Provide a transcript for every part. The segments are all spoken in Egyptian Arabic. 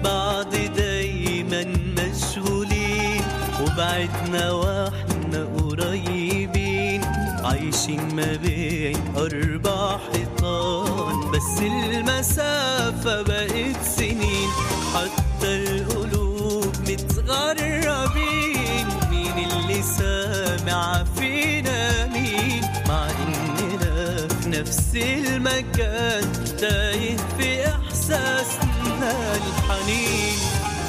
بعض دايما مشغولين وبعدنا واحنا قريبين عايشين ما بين أربع حيطان بس المسافة بقت سنين حتى القلوب متغربين مين اللي سامع فينا مين مع إننا في نفس المكان تايه في إحساسنا الحنين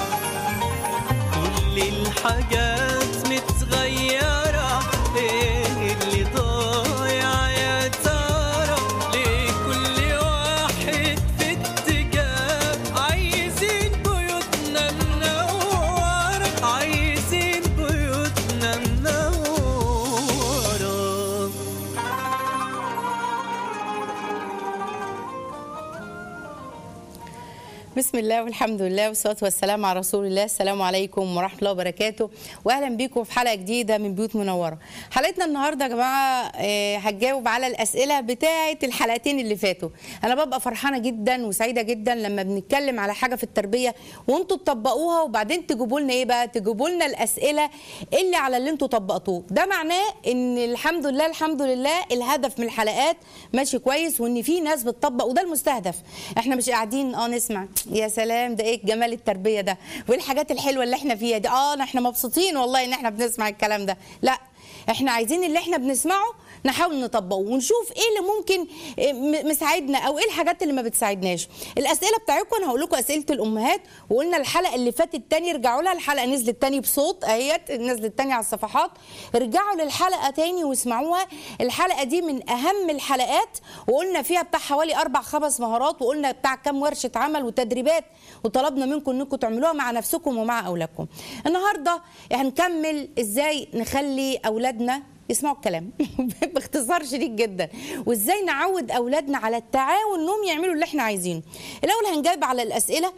كل الحاجات متغيرة ايه اللي ضايع يا ترى ليه كل واحد في اتجاه عايزين بيوتنا منورة عايزين بيوتنا منورة بسم الله والحمد لله والصلاة والسلام على رسول الله السلام عليكم ورحمة الله وبركاته وأهلا بيكم في حلقة جديدة من بيوت منورة حلقتنا النهاردة يا جماعة آه، هتجاوب على الأسئلة بتاعة الحلقتين اللي فاتوا أنا ببقى فرحانة جدا وسعيدة جدا لما بنتكلم على حاجة في التربية وانتوا تطبقوها وبعدين تجيبوا لنا ايه بقى تجيبوا لنا الأسئلة اللي على اللي انتوا طبقتوه ده معناه ان الحمد لله الحمد لله الهدف من الحلقات ماشي كويس وان في ناس بتطبق وده المستهدف احنا مش قاعدين اه نسمع يا سلام ده ايه جمال التربيه ده وايه الحاجات الحلوه اللي احنا فيها دي اه احنا مبسوطين والله ان احنا بنسمع الكلام ده لا احنا عايزين اللي احنا بنسمعه نحاول نطبقه ونشوف ايه اللي ممكن إيه م- مساعدنا او ايه الحاجات اللي ما بتساعدناش الاسئله بتاعتكم انا هقول لكم اسئله الامهات وقلنا الحلقه اللي فاتت تاني ارجعوا لها الحلقه نزلت تاني بصوت اهيت نزلت تاني على الصفحات ارجعوا للحلقه تاني واسمعوها الحلقه دي من اهم الحلقات وقلنا فيها بتاع حوالي اربع خمس مهارات وقلنا بتاع كام ورشه عمل وتدريبات وطلبنا منكم انكم تعملوها مع نفسكم ومع اولادكم النهارده هنكمل ازاي نخلي اولادنا يسمعوا الكلام باختصار شديد جدا وازاي نعود اولادنا على التعاون انهم يعملوا اللي احنا عايزينه الاول هنجاوب على الاسئله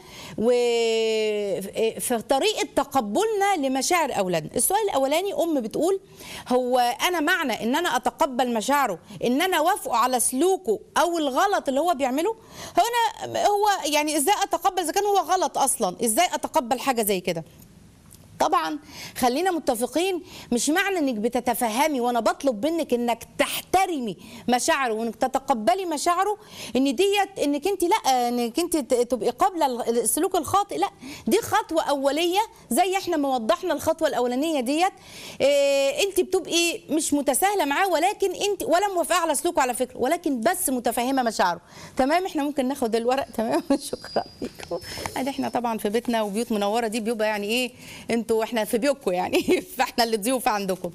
وفي طريقه تقبلنا لمشاعر اولادنا السؤال الاولاني ام بتقول هو انا معنى ان انا اتقبل مشاعره ان انا وافقه على سلوكه او الغلط اللي هو بيعمله هو انا هو يعني ازاي اتقبل اذا كان هو غلط اصلا ازاي اتقبل حاجه زي كده طبعا خلينا متفقين مش معنى انك بتتفهمي وانا بطلب منك انك تحترمي مشاعره وانك تتقبلي مشاعره ان ديت انك انت لا انك انت ت- تبقي قابله السلوك الخاطئ لا دي خطوه اوليه زي احنا ما وضحنا الخطوه الاولانيه ديت إيه انت بتبقي مش متساهله معاه ولكن انت ولا موافقه على سلوكه على فكره ولكن بس متفهمه مشاعره تمام احنا ممكن ناخد الورق تمام شكرا لكم ادي احنا طبعا في بيتنا وبيوت منوره دي بيبقى يعني ايه انتوا احنا في بيوتكم يعني فاحنا اللي ضيوف عندكم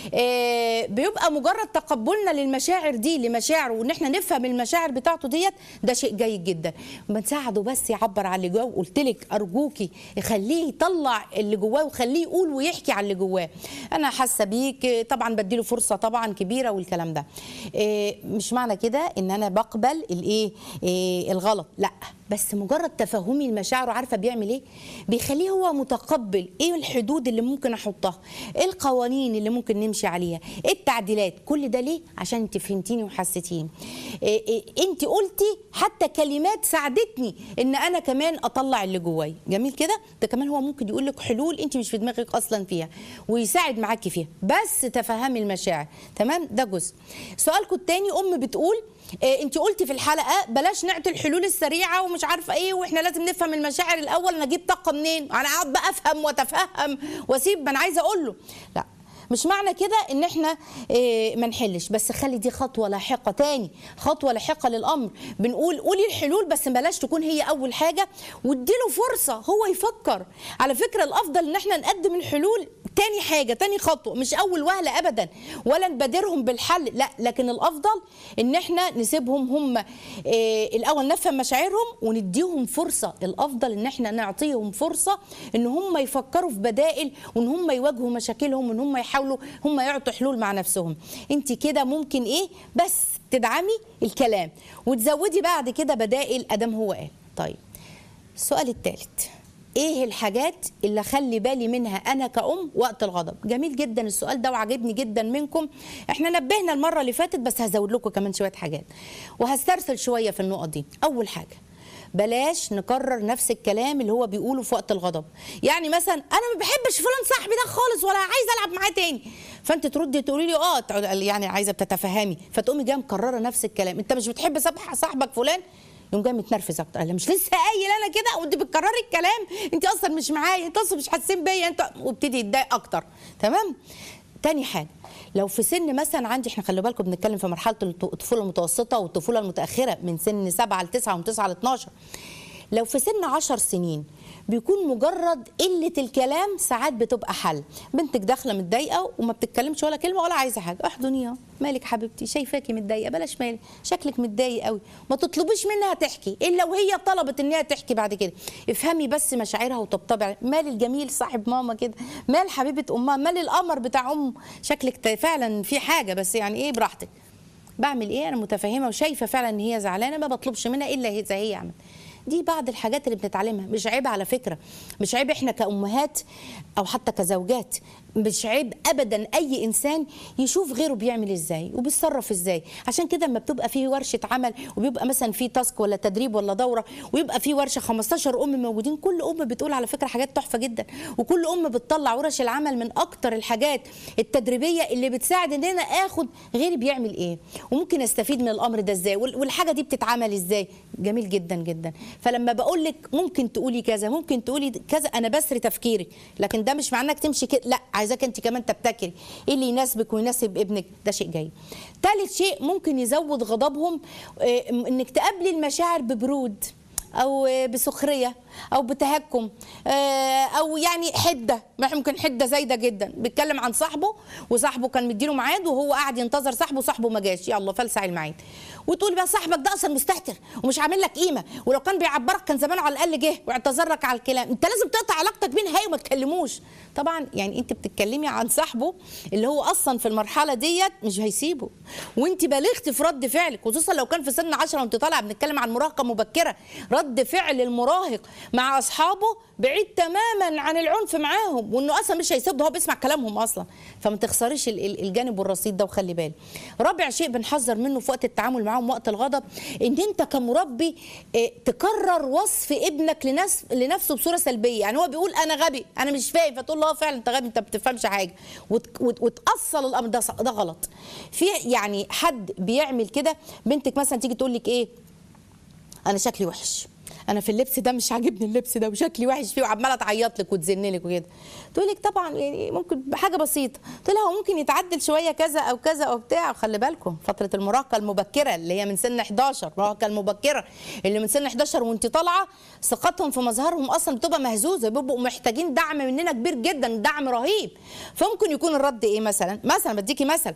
إيه بيبقى مجرد تقبلنا للمشاعر دي لمشاعره وان احنا نفهم المشاعر بتاعته ديت ده شيء جيد جدا بنساعده بس يعبر عن اللي جواه وقلت لك ارجوكي خليه يطلع اللي جواه وخليه يقول ويحكي عن اللي جواه انا حاسه بيك طبعا بديله فرصه طبعا كبيره والكلام ده إيه مش معنى كده ان انا بقبل الايه إيه الغلط لا بس مجرد تفهمي المشاعر وعارفه بيعمل ايه بيخليه هو متقبل ايه الحدود اللي ممكن احطها ايه القوانين اللي ممكن نمشي عليها ايه التعديلات كل ده ليه عشان انت فهمتيني وحسيتيني إيه إيه انت قلتي حتى كلمات ساعدتني ان انا كمان اطلع اللي جوايا جميل كده ده كمان هو ممكن يقول لك حلول انت مش في دماغك اصلا فيها ويساعد معاكي فيها بس تفهمي المشاعر تمام ده جزء سؤالكم التاني ام بتقول إيه انت قلتي في الحلقه بلاش نعطي الحلول السريعه ومش عارفه ايه واحنا لازم نفهم المشاعر الاول انا اجيب طاقه منين انا اقعد بقى افهم واتفهم واسيب ما انا عايزه اقول له لا مش معنى كده ان احنا إيه ما نحلش بس خلي دي خطوه لاحقه تاني خطوه لاحقه للامر بنقول قولي الحلول بس بلاش تكون هي اول حاجه واديله فرصه هو يفكر على فكره الافضل ان احنا نقدم الحلول تاني حاجة تاني خطوة مش أول وهلة أبدا ولا نبادرهم بالحل لا لكن الأفضل إن احنا نسيبهم هم إيه الأول نفهم مشاعرهم ونديهم فرصة الأفضل إن احنا نعطيهم فرصة إن هم يفكروا في بدائل وإن هم يواجهوا مشاكلهم وإن هم يحاولوا هم يعطوا حلول مع نفسهم أنت كده ممكن إيه بس تدعمي الكلام وتزودي بعد كده بدائل أدم هو قال طيب السؤال الثالث ايه الحاجات اللي اخلي بالي منها انا كأم وقت الغضب جميل جدا السؤال ده وعجبني جدا منكم احنا نبهنا المره اللي فاتت بس هزود لكم كمان شويه حاجات وهسترسل شويه في النقط دي اول حاجه بلاش نكرر نفس الكلام اللي هو بيقوله في وقت الغضب يعني مثلا انا ما بحبش فلان صاحبي ده خالص ولا عايزه العب معاه تاني فانت تردي تقولي لي اه تقعد- يعني عايزه بتتفهمي فتقومي جايه مكرره نفس الكلام انت مش بتحب صاحب- صاحبك فلان يقوم جاي متنرفز اكتر قال لها مش لسه قايل انا كده وانت بتكرري الكلام انت اصلا مش معايا انت اصلا مش حاسين بيا انت وابتدي يتضايق اكتر تمام تاني حاجه لو في سن مثلا عندي احنا خلي بالكم بنتكلم في مرحله الط- الطفوله المتوسطه والطفوله المتاخره من سن 7 ل 9 ومن 9 ل 12 لو في سن 10 سنين بيكون مجرد قله الكلام ساعات بتبقى حل بنتك داخله متضايقه وما بتتكلمش ولا كلمه ولا عايزه حاجه احضنيها مالك حبيبتي شايفاكي متضايقه بلاش مالك شكلك متضايق قوي ما تطلبيش منها تحكي الا وهي طلبت ان هي تحكي بعد كده افهمي بس مشاعرها وطبطبي عليها. مال الجميل صاحب ماما كده مال حبيبه امها مال القمر بتاع امه شكلك ت- فعلا في حاجه بس يعني ايه براحتك بعمل ايه انا متفهمه وشايفه فعلا ان هي زعلانه ما بطلبش منها الا هي زي هي عملت دي بعض الحاجات اللي بنتعلمها مش عيب على فكره مش عيب احنا كامهات او حتى كزوجات مش عيب ابدا اي انسان يشوف غيره بيعمل ازاي وبيتصرف ازاي عشان كده لما بتبقى في ورشه عمل وبيبقى مثلا في تاسك ولا تدريب ولا دوره ويبقى في ورشه 15 ام موجودين كل ام بتقول على فكره حاجات تحفه جدا وكل ام بتطلع ورش العمل من اكتر الحاجات التدريبيه اللي بتساعد ان انا اخد غيري بيعمل ايه وممكن استفيد من الامر ده ازاي وال- والحاجه دي بتتعمل ازاي جميل جدا جدا فلما بقول لك ممكن تقولي كذا ممكن تقولي كذا انا بسري تفكيرك لكن ده مش معناه انك تمشي كده لا عايزاك انت كمان تبتكري ايه اللي يناسبك ويناسب ابنك ده شيء جيد ثالث شيء ممكن يزود غضبهم آه، انك تقابلي المشاعر ببرود او بسخريه او بتهكم آه، او يعني حده ممكن حده زايده جدا بيتكلم عن صاحبه وصاحبه كان مديله ميعاد وهو قاعد ينتظر صاحبه وصاحبه ما جاش يلا فلسع الميعاد وتقول بقى صاحبك ده اصلا مستهتر ومش عامل لك قيمه ولو كان بيعبرك كان زمانه على الاقل جه واعتذر لك على الكلام انت لازم تقطع علاقتك بيه نهائي وما تكلموش طبعا يعني انت بتتكلمي عن صاحبه اللي هو اصلا في المرحله ديت مش هيسيبه وانت بالغتي في رد فعلك خصوصا لو كان في سن 10 وانت طالعه بنتكلم عن مراهقه مبكره رد فعل المراهق مع اصحابه بعيد تماما عن العنف معاهم وانه اصلا مش هيسيب ده هو بيسمع كلامهم اصلا فما تخسريش ال- ال- الجانب والرصيد ده وخلي بالك رابع شيء بنحذر منه في وقت التعامل معاهم وقت الغضب ان انت كمربي اه، تكرر وصف ابنك لنفس لنفسه بصوره سلبيه يعني هو بيقول انا غبي انا مش فاهم فتقول له اه فعلا انت غبي انت ما بتفهمش حاجه وت- وت- وتاصل الامر ده ص- ده غلط في يعني حد بيعمل كده بنتك مثلا تيجي تقول لك ايه انا شكلي وحش انا في اللبس ده مش عاجبني اللبس ده وشكلي وحش فيه وعماله تعيط لك وتزن لك وكده تقول لك طبعا يعني ممكن بحاجه بسيطه تقول لها هو ممكن يتعدل شويه كذا او كذا او بتاع خلي بالكم فتره المراهقه المبكره اللي هي من سن 11 المراهقه المبكره اللي من سن 11 وانت طالعه ثقتهم في مظهرهم اصلا بتبقى مهزوزه بيبقوا محتاجين دعم مننا كبير جدا دعم رهيب فممكن يكون الرد ايه مثلا مثلا بديكي مثل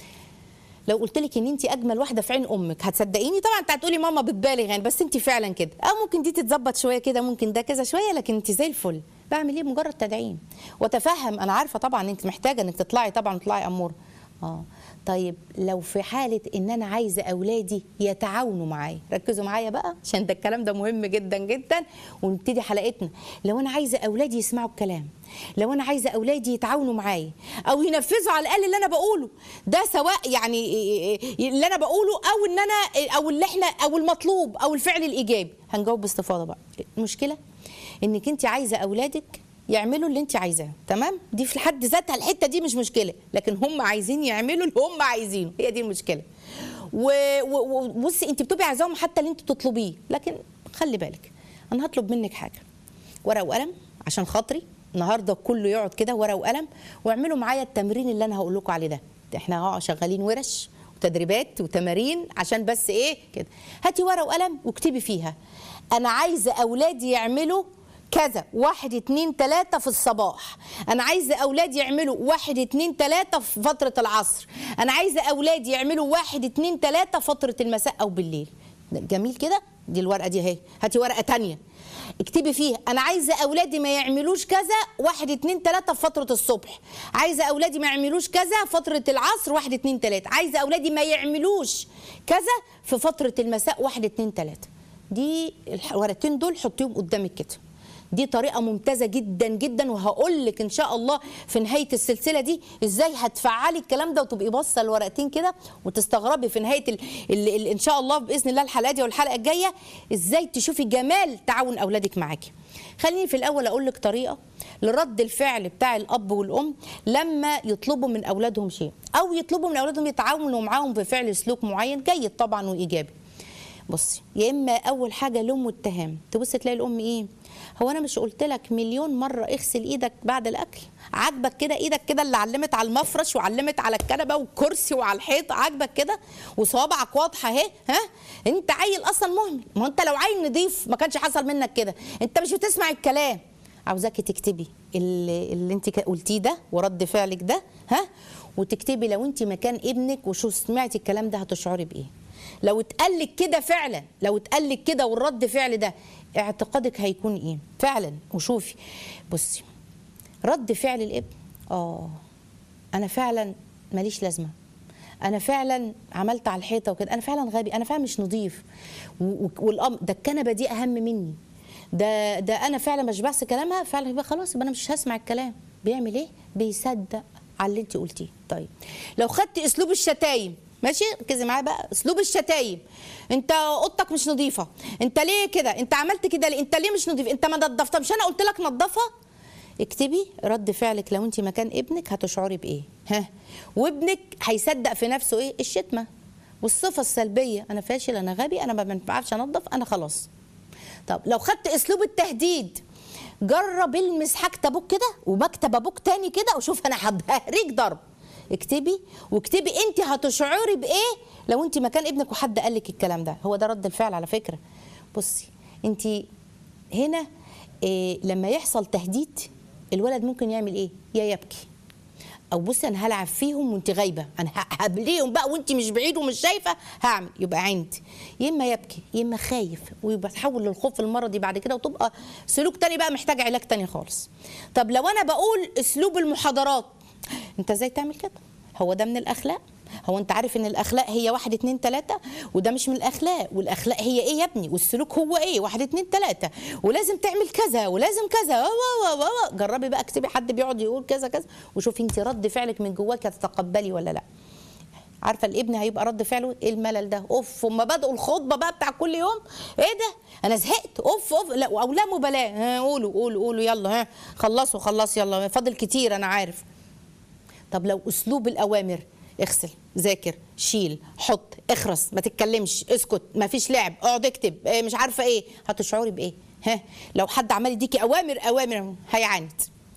لو قلت لك ان انت اجمل واحده في عين امك هتصدقيني طبعا انت هتقولي ماما بتبالغ يعني بس انت فعلا كده او ممكن دي تتظبط شويه كده ممكن ده كذا شويه لكن انت زي الفل بعمل ايه مجرد تدعيم وتفهم انا عارفه طبعا انت محتاجه انك تطلعي طبعا تطلعي اموره اه طيب لو في حاله ان انا عايزه اولادي يتعاونوا معايا ركزوا معايا بقى عشان ده الكلام ده مهم جدا جدا ونبتدي حلقتنا لو انا عايزه اولادي يسمعوا الكلام لو انا عايزه اولادي يتعاونوا معايا او ينفذوا على الاقل اللي انا بقوله ده سواء يعني اللي انا بقوله او ان انا او اللي احنا او المطلوب او الفعل الايجابي هنجاوب باستفاضه بقى المشكله انك انت عايزه اولادك يعملوا اللي انت عايزاه تمام دي في حد ذاتها الحته دي مش مشكله لكن هم عايزين يعملوا اللي هم عايزينه هي دي المشكله و- و- وبصي انت بتبقي عايزاهم حتى اللي انت تطلبيه لكن خلي بالك انا هطلب منك حاجه ورقه وقلم عشان خاطري النهارده كله يقعد كده ورقه وقلم واعملوا معايا التمرين اللي انا هقول لكم عليه ده احنا اه شغالين ورش وتدريبات وتمارين عشان بس ايه كده هاتي ورقه وقلم واكتبي فيها انا عايزه اولادي يعملوا كذا واحد اتنين تلاتة في الصباح أنا عايزة أولادي يعملوا واحد اتنين تلاتة في فترة العصر أنا عايزة أولادي يعملوا واحد اتنين تلاتة فترة المساء أو بالليل جميل كده دي الورقة دي اهي هاتي ورقة تانية اكتبي فيها انا عايزه اولادي ما يعملوش كذا واحد اتنين تلاته في فتره الصبح عايزه اولادي ما يعملوش كذا فتره العصر واحد اتنين تلاته عايزه اولادي ما يعملوش كذا في فتره المساء واحد اتنين تلاته دي الورقتين دول حطيهم قدامك كده دي طريقه ممتازه جدا جدا وهقول لك ان شاء الله في نهايه السلسله دي ازاي هتفعلي الكلام ده وتبقي باصه الورقتين كده وتستغربي في نهايه ال ال ال ان شاء الله باذن الله الحلقه دي والحلقه الجايه ازاي تشوفي جمال تعاون اولادك معاكي خليني في الاول اقول لك طريقه لرد الفعل بتاع الاب والام لما يطلبوا من اولادهم شيء او يطلبوا من اولادهم يتعاونوا معاهم بفعل سلوك معين جيد طبعا وايجابي بصي يا اما اول حاجه لوم واتهام تبص تلاقي الام ايه هو انا مش قلت لك مليون مره اغسل ايدك بعد الاكل عاجبك كده ايدك كده اللي علمت على المفرش وعلمت على الكنبه والكرسي وعلى الحيط عاجبك كده وصوابعك واضحه اهي ها انت عيل اصلا مهمل ما انت لو عيل نضيف ما كانش حصل منك كده انت مش بتسمع الكلام عاوزاكي تكتبي اللي, اللي انت قلتيه ده ورد فعلك ده ها وتكتبي لو انت مكان ابنك وشو سمعتي الكلام ده هتشعري بايه لو اتقال لك كده فعلا لو اتقال لك كده والرد فعل ده اعتقادك هيكون ايه فعلا وشوفي بصي رد فعل الابن اه انا فعلا ماليش لازمه انا فعلا عملت على الحيطه وكده انا فعلا غبي انا فعلا مش نظيف و- و- والامر ده الكنبه دي اهم مني ده ده انا فعلا مش بحث كلامها فعلا يبقى خلاص يبقى انا مش هسمع الكلام بيعمل ايه بيصدق على اللي انت قلتيه طيب لو خدت اسلوب الشتايم ماشي ركزي معايا بقى اسلوب الشتايم انت اوضتك مش نظيفه انت ليه كده انت عملت كده ليه انت ليه مش نظيف انت ما نضفتها مش انا قلت لك نظفها اكتبي رد فعلك لو انت مكان ابنك هتشعري بايه ها وابنك هيصدق في نفسه ايه الشتمه والصفه السلبيه انا فاشل انا غبي انا ما بعرفش انظف انا خلاص طب لو خدت اسلوب التهديد جرب المس حاجه ابوك كده ومكتب ابوك تاني كده وشوف انا ههريك ضرب اكتبي واكتبي انت هتشعري بايه لو انت مكان ابنك وحد قال لك الكلام ده هو ده رد الفعل على فكره بصي انت هنا إيه لما يحصل تهديد الولد ممكن يعمل ايه يا يبكي او بصي انا هلعب فيهم وانت غايبه انا ه- هبليهم بقى وانت مش بعيد ومش شايفه هعمل يبقى عندي يا اما يبكي يا اما خايف ويبقى تحول للخوف المرضي بعد كده وتبقى سلوك تاني بقى محتاج علاج تاني خالص طب لو انا بقول اسلوب المحاضرات انت ازاي تعمل كده هو ده من الاخلاق هو انت عارف ان الاخلاق هي واحد اتنين تلاته وده مش من الاخلاق والاخلاق هي ايه يا ابني والسلوك هو ايه واحد اتنين تلاته ولازم تعمل كذا ولازم كذا و و و و. جربي بقى اكتبي حد بيقعد يقول كذا كذا وشوفي انت رد فعلك من جواك هتتقبلي ولا لا عارفه الابن هيبقى رد فعله ايه الملل ده اوف هم بداوا الخطبه بقى بتاع كل يوم ايه ده انا زهقت اوف اوف لا او لا مبالاه ها، قولوا قولوا قولوا يلا ها خلصوا خلص يلا فاضل كتير انا عارف طب لو اسلوب الاوامر اغسل ذاكر شيل حط اخرس ما تتكلمش اسكت ما فيش لعب اقعد اكتب إيه مش عارفه ايه هتشعري بايه ها لو حد عمال يديكي اوامر اوامر هيعاند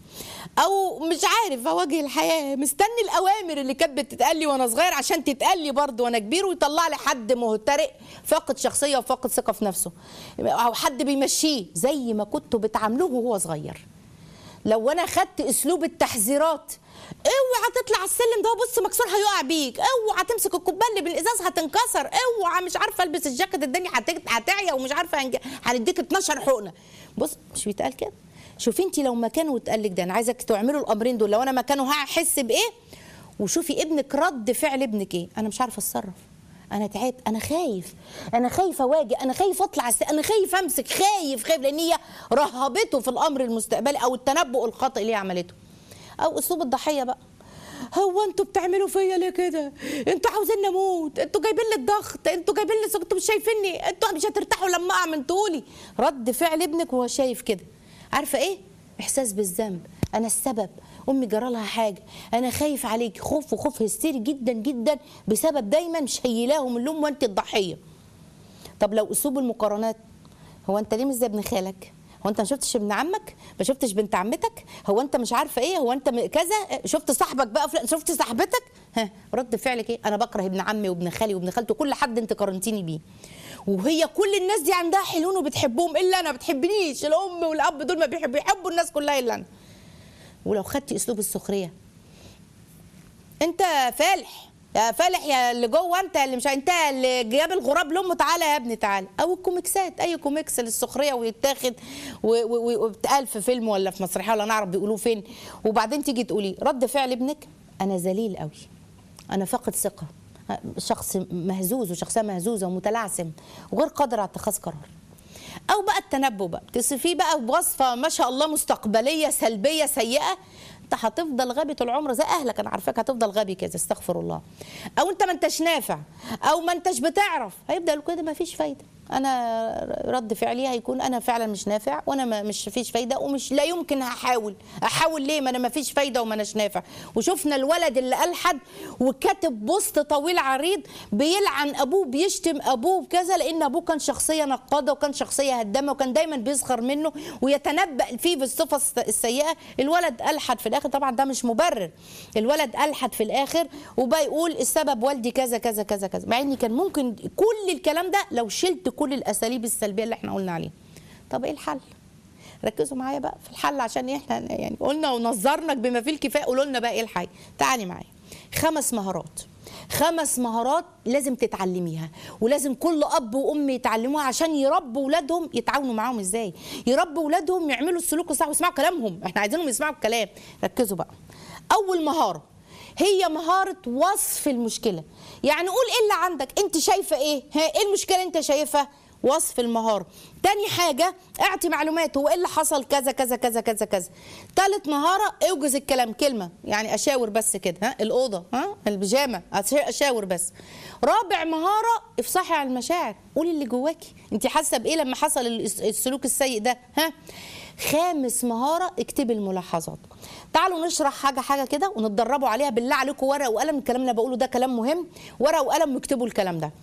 او مش عارف اواجه الحياه مستني الاوامر اللي كانت بتتقال لي وانا صغير عشان تتقال لي برضه وانا كبير ويطلع لي حد مهترئ فاقد شخصيه وفاقد ثقه في نفسه او حد بيمشيه زي ما كنتوا بتعاملوه وهو صغير لو انا خدت اسلوب التحذيرات اوعى تطلع السلم ده بص مكسور هيقع بيك اوعى تمسك الكوبايه اللي بالازاز هتنكسر اوعى مش عارفه البس الجاكيت الدنيا هت- هتعيا ومش عارفه هنج- هنديك 12 حقنه بص مش بيتقال كده شوفي انت لو مكانه واتقال لك ده انا عايزك تعملوا الامرين دول لو انا مكانه هحس بايه وشوفي ابنك رد فعل ابنك ايه انا مش عارفه اتصرف انا تعبت انا خايف انا خايف اواجه انا خايف اطلع الس... انا خايف امسك خايف خايف لان هي رهبته في الامر المستقبلي او التنبؤ الخاطئ اللي هي عملته او اسلوب الضحيه بقى هو انتوا بتعملوا فيا ليه كده؟ انتوا عاوزين اموت، انتوا جايبين لي الضغط، انتوا جايبين لي انتوا مش شايفيني، انتوا مش هترتاحوا لما اعمل تقولي رد فعل ابنك وهو شايف كده. عارفه ايه؟ احساس بالذنب، انا السبب، امي جرى لها حاجه، انا خايف عليك، خوف وخوف هستيري جدا جدا بسبب دايما شايلاهم اللوم وانت الضحيه. طب لو اسلوب المقارنات هو انت ليه مش زي ابن خالك هو انت ما شفتش ابن عمك ما شفتش بنت عمتك هو انت مش عارفه ايه هو انت م- كذا شفت صاحبك بقى فلان شفت صاحبتك ها رد فعلك ايه انا بكره ابن عمي وابن خالي وابن خالتي وكل حد انت قارنتيني بيه وهي كل الناس دي عندها حلون وبتحبهم الا انا ما بتحبنيش الام والاب دول ما بيحبوا بيحبوا الناس كلها الا انا ولو خدتي اسلوب السخريه انت فالح يا فالح يا اللي جوه انت اللي مش انت اللي جاب الغراب لامه تعالى يا ابني تعالى او الكوميكسات اي كوميكس للسخريه ويتاخد و- و- و- وبتقال في فيلم ولا في مسرحيه ولا نعرف بيقولوه فين وبعدين تيجي تقولي رد فعل ابنك انا ذليل قوي انا فاقد ثقه شخص مهزوز وشخصيه مهزوزه ومتلعثم وغير قادر على اتخاذ قرار او بقى التنبؤ بقى تصفيه بقى بوصفه ما شاء الله مستقبليه سلبيه سيئه انت هتفضل غبي طول عمرك زي اهلك انا عارفاك هتفضل غبي كده استغفر الله او انت ما انتش نافع او ما انتش بتعرف هيبدا يقول كده ما فيش فايده انا رد فعلي هيكون انا فعلا مش نافع وانا ما مش فيش فايده ومش لا يمكن هحاول احاول ليه ما انا ما فيش فايده وما اناش نافع وشفنا الولد اللي الحد وكاتب بوست طويل عريض بيلعن ابوه بيشتم ابوه بكذا لان ابوه كان شخصيه نقاده وكان شخصيه هدامه وكان دايما بيسخر منه ويتنبأ فيه بالصفه الس- السيئه الولد الحد في الاخر طبعا ده مش مبرر الولد الحد في الاخر وبقى يقول السبب والدي كذا كذا كذا كذا مع ان كان ممكن كل الكلام ده لو شلت كل الاساليب السلبيه اللي احنا قلنا عليها طب ايه الحل ركزوا معايا بقى في الحل عشان احنا يعني قلنا ونظرنك بما فيه الكفايه قولوا لنا بقى ايه الحل تعالي معايا خمس مهارات خمس مهارات لازم تتعلميها ولازم كل اب وام يتعلموها عشان يربوا ولادهم يتعاونوا معاهم ازاي يربوا ولادهم يعملوا السلوك الصح ويسمعوا كلامهم احنا عايزينهم يسمعوا الكلام ركزوا بقى اول مهاره هي مهارة وصف المشكلة يعني قول ايه اللي عندك انت شايفة ايه ها ايه المشكلة انت شايفها وصف المهارة تاني حاجة اعطي معلومات هو ايه اللي حصل كذا كذا كذا كذا كذا تالت مهارة اوجز الكلام كلمة يعني اشاور بس كده ها الأوضة ها البيجامة أش- اشاور بس رابع مهارة افصحي عن المشاعر قولي اللي جواكي انت حاسة بايه لما حصل الس- السلوك السيء ده ها خامس مهارة اكتبي الملاحظات تعالوا نشرح حاجة حاجة كده ونتدربوا عليها بالله عليكم ورقة وقلم الكلام اللي أنا بقوله ده كلام مهم ورقة وقلم واكتبوا الكلام ده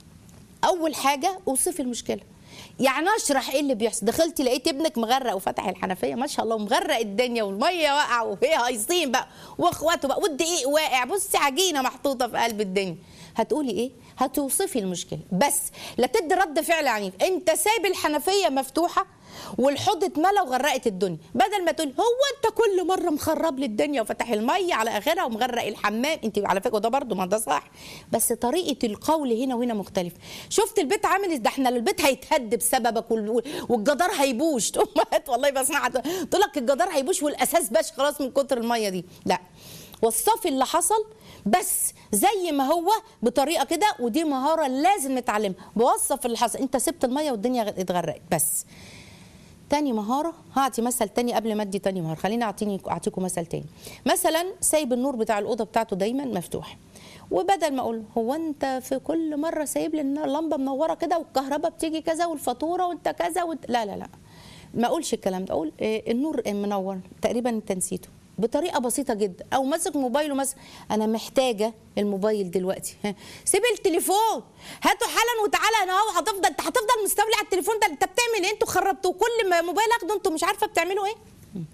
اول حاجه اوصفي المشكله يعني اشرح ايه اللي بيحصل دخلتي لقيت ابنك مغرق وفتح الحنفيه ما شاء الله ومغرق الدنيا والميه واقعه وهي هايصين بقى واخواته بقى والدقيق واقع بصي عجينه محطوطه في قلب الدنيا هتقولي ايه هتوصفي المشكله بس لا تدي رد فعل عنيف انت سايب الحنفيه مفتوحه والحوض اتملى وغرقت الدنيا بدل ما تقول هو انت كل مره مخرب لي الدنيا وفتح الميه على اخرها ومغرق الحمام انت على فكره ده برضو ما ده صح بس طريقه القول هنا وهنا مختلفه شفت البيت عامل إز- ده احنا البيت هيتهد بسببك وال- والجدار هيبوش امهات والله بسمعها تقول لك الجدار هيبوش والاساس باش خلاص من كتر الميه دي لا وصفي اللي حصل بس زي ما هو بطريقه كده ودي مهاره لازم نتعلمها بوصف اللي حصل انت سبت الميه والدنيا اتغرقت بس تاني مهارة هعطي مثل تاني قبل ما ادي تاني مهارة خليني اعطيني اعطيكم مثل تاني مثلا سايب النور بتاع الأوضة بتاعته دايما مفتوح وبدل ما اقول هو انت في كل مرة سايب لي النار- اللمبة منورة كده والكهرباء بتيجي كذا والفاتورة وانت كذا وانت لا لا لا ما اقولش الكلام ده اقول إيه، النور منور تقريبا انت نسيته بطريقه بسيطه جدا او ماسك موبايله مثلا انا محتاجه الموبايل دلوقتي ها، سيب التليفون هاته حالا وتعالى انا اهو هتفضل انت هتفضل مستولي على التليفون ده انت بتعمل ايه انتوا خربتوا كل ما موبايل اخده انتوا مش عارفه بتعملوا ايه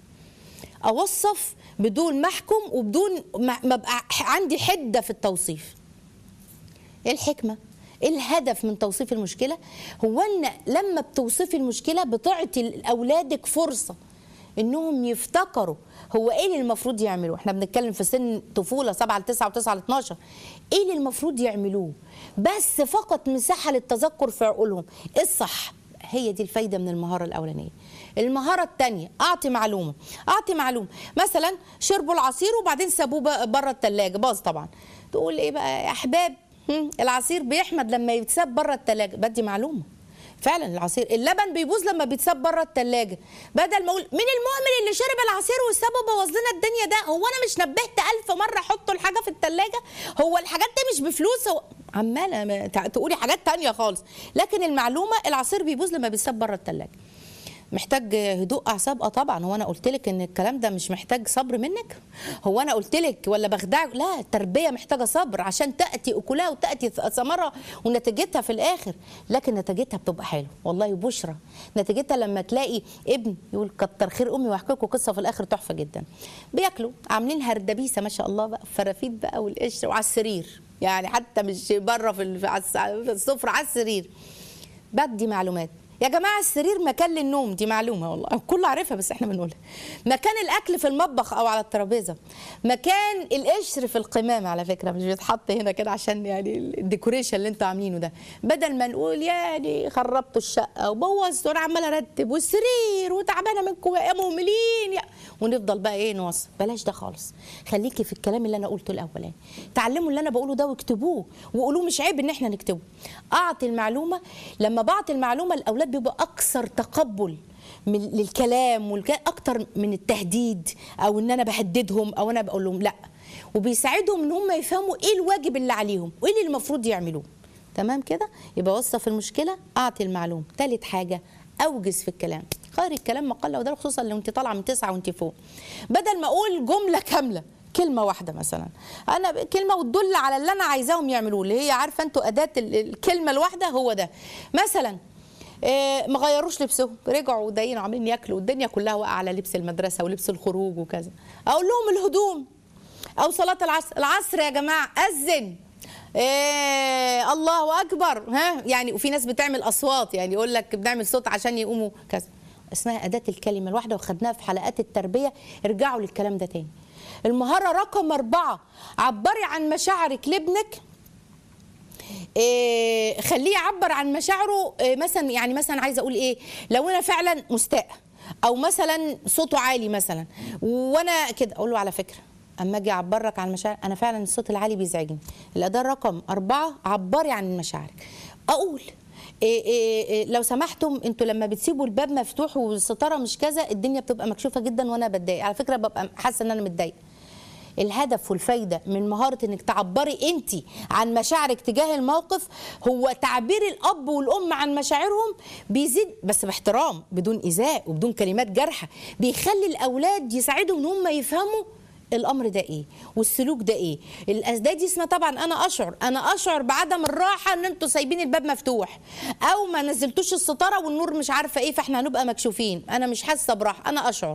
اوصف بدون ما احكم وبدون ما ما ابقى عندي حده في التوصيف ايه الحكمه ايه الهدف من توصيف المشكله هو ان لما بتوصفي المشكله بتعطي لاولادك فرصه انهم يفتكروا هو ايه اللي المفروض يعملوه احنا بنتكلم في سن طفوله 7 ل 9 و9 ل 12 ايه اللي المفروض يعملوه بس فقط مساحه للتذكر في عقولهم ايه الصح هي دي الفايده من المهاره الاولانيه المهاره الثانيه اعطي معلومه اعطي معلومه مثلا شربوا العصير وبعدين سابوه بره الثلاجه باظ طبعا تقول ايه بقى يا احباب هم، العصير بيحمد لما يتساب بره الثلاجه بدي معلومه فعلا العصير اللبن بيبوظ لما بيتساب بره الثلاجه بدل ما اقول مين المؤمن اللي شرب العصير وسابه بوظ لنا الدنيا ده هو انا مش نبهت ألف مره حطوا الحاجه في الثلاجه هو الحاجات دي مش بفلوس هو عماله ما- تع- تقولي حاجات تانية خالص لكن المعلومه العصير بيبوظ لما بيتساب بره الثلاجه محتاج هدوء اعصاب اه طبعا هو انا قلت لك ان الكلام ده مش محتاج صبر منك هو انا قلت لك ولا بخدعك لا التربيه محتاجه صبر عشان تاتي اكلها وتاتي ثمرها ونتيجتها في الاخر لكن نتيجتها بتبقى حلوه والله بشرى نتيجتها لما تلاقي ابن يقول كتر خير امي واحكي لكم قصه في الاخر تحفه جدا بياكلوا عاملين هردبيسه ما شاء الله بقى فرافيد بقى والقشر وعلى السرير يعني حتى مش بره في ال- على الس- في السفره على السرير بدي معلومات يا جماعه السرير مكان للنوم دي معلومه والله الكل عارفها بس احنا بنقولها مكان الاكل في المطبخ او على الترابيزه مكان القشر في القمامه على فكره مش بيتحط هنا كده عشان يعني الديكوريشن اللي انتوا عاملينه ده بدل ما نقول يعني خربتوا الشقه وبوظتوا انا عماله ارتب والسرير وتعبانه منكم يا مهملين يا ونفضل بقى ايه نوصل بلاش ده خالص خليكي في الكلام اللي انا قلته الاولاني تعلموا اللي انا بقوله ده واكتبوه وقولوه مش عيب ان احنا نكتبه اعطي المعلومه لما بعطي المعلومه الاولاد بيبقى اكثر تقبل من للكلام والك... اكتر من التهديد او ان انا بهددهم او انا بقول لهم لا وبيساعدهم ان هم يفهموا ايه الواجب اللي عليهم وايه اللي المفروض يعملوه تمام كده يبقى وصف المشكله اعطي المعلومه ثالث حاجه اوجز في الكلام خير الكلام ما قل وده خصوصا لو انت طالعه من تسعه وانت فوق بدل ما اقول جمله كامله كلمة واحدة مثلا أنا ب- كلمة وتدل على اللي أنا عايزاهم يعملوه اللي هي عارفة أنتوا أداة ال- الكلمة الواحدة هو ده مثلا إيه ما غيروش لبسهم رجعوا دايين عاملين ياكلوا الدنيا كلها واقعة على لبس المدرسة ولبس الخروج وكذا أقول لهم الهدوم أو صلاة العصر العصر يا جماعة أذن إيه الله اكبر ها يعني وفي ناس بتعمل اصوات يعني يقول لك بنعمل صوت عشان يقوموا كذا اسمها اداه الكلمه الواحده وخدناها في حلقات التربيه ارجعوا للكلام ده تاني المهاره رقم أربعة عبري عن مشاعرك لابنك إيه خليه يعبر عن مشاعره إيه مثلا يعني مثلا عايزه اقول ايه لو انا فعلا مستاء او مثلا صوته عالي مثلا وانا كده اقول له على فكره اما اجي اعبرك عن مشاعر انا فعلا الصوت العالي بيزعجني الاداه رقم أربعة عبري عن مشاعرك اقول إيه إيه إيه لو سمحتم انتوا لما بتسيبوا الباب مفتوح والستاره مش كذا الدنيا بتبقى مكشوفه جدا وانا بتضايق على فكره ببقى حاسه ان انا متضايقه الهدف والفايده من مهاره انك تعبري انت عن مشاعرك تجاه الموقف هو تعبير الاب والام عن مشاعرهم بيزيد بس باحترام بدون ايذاء وبدون كلمات جارحه بيخلي الاولاد يساعدهم ان هم يفهموا الامر ده ايه والسلوك ده ايه الاسداد دي اسمها طبعا انا اشعر انا اشعر بعدم الراحه ان انتوا سايبين الباب مفتوح او ما نزلتوش الستاره والنور مش عارفه ايه فاحنا هنبقى مكشوفين انا مش حاسه براحه انا اشعر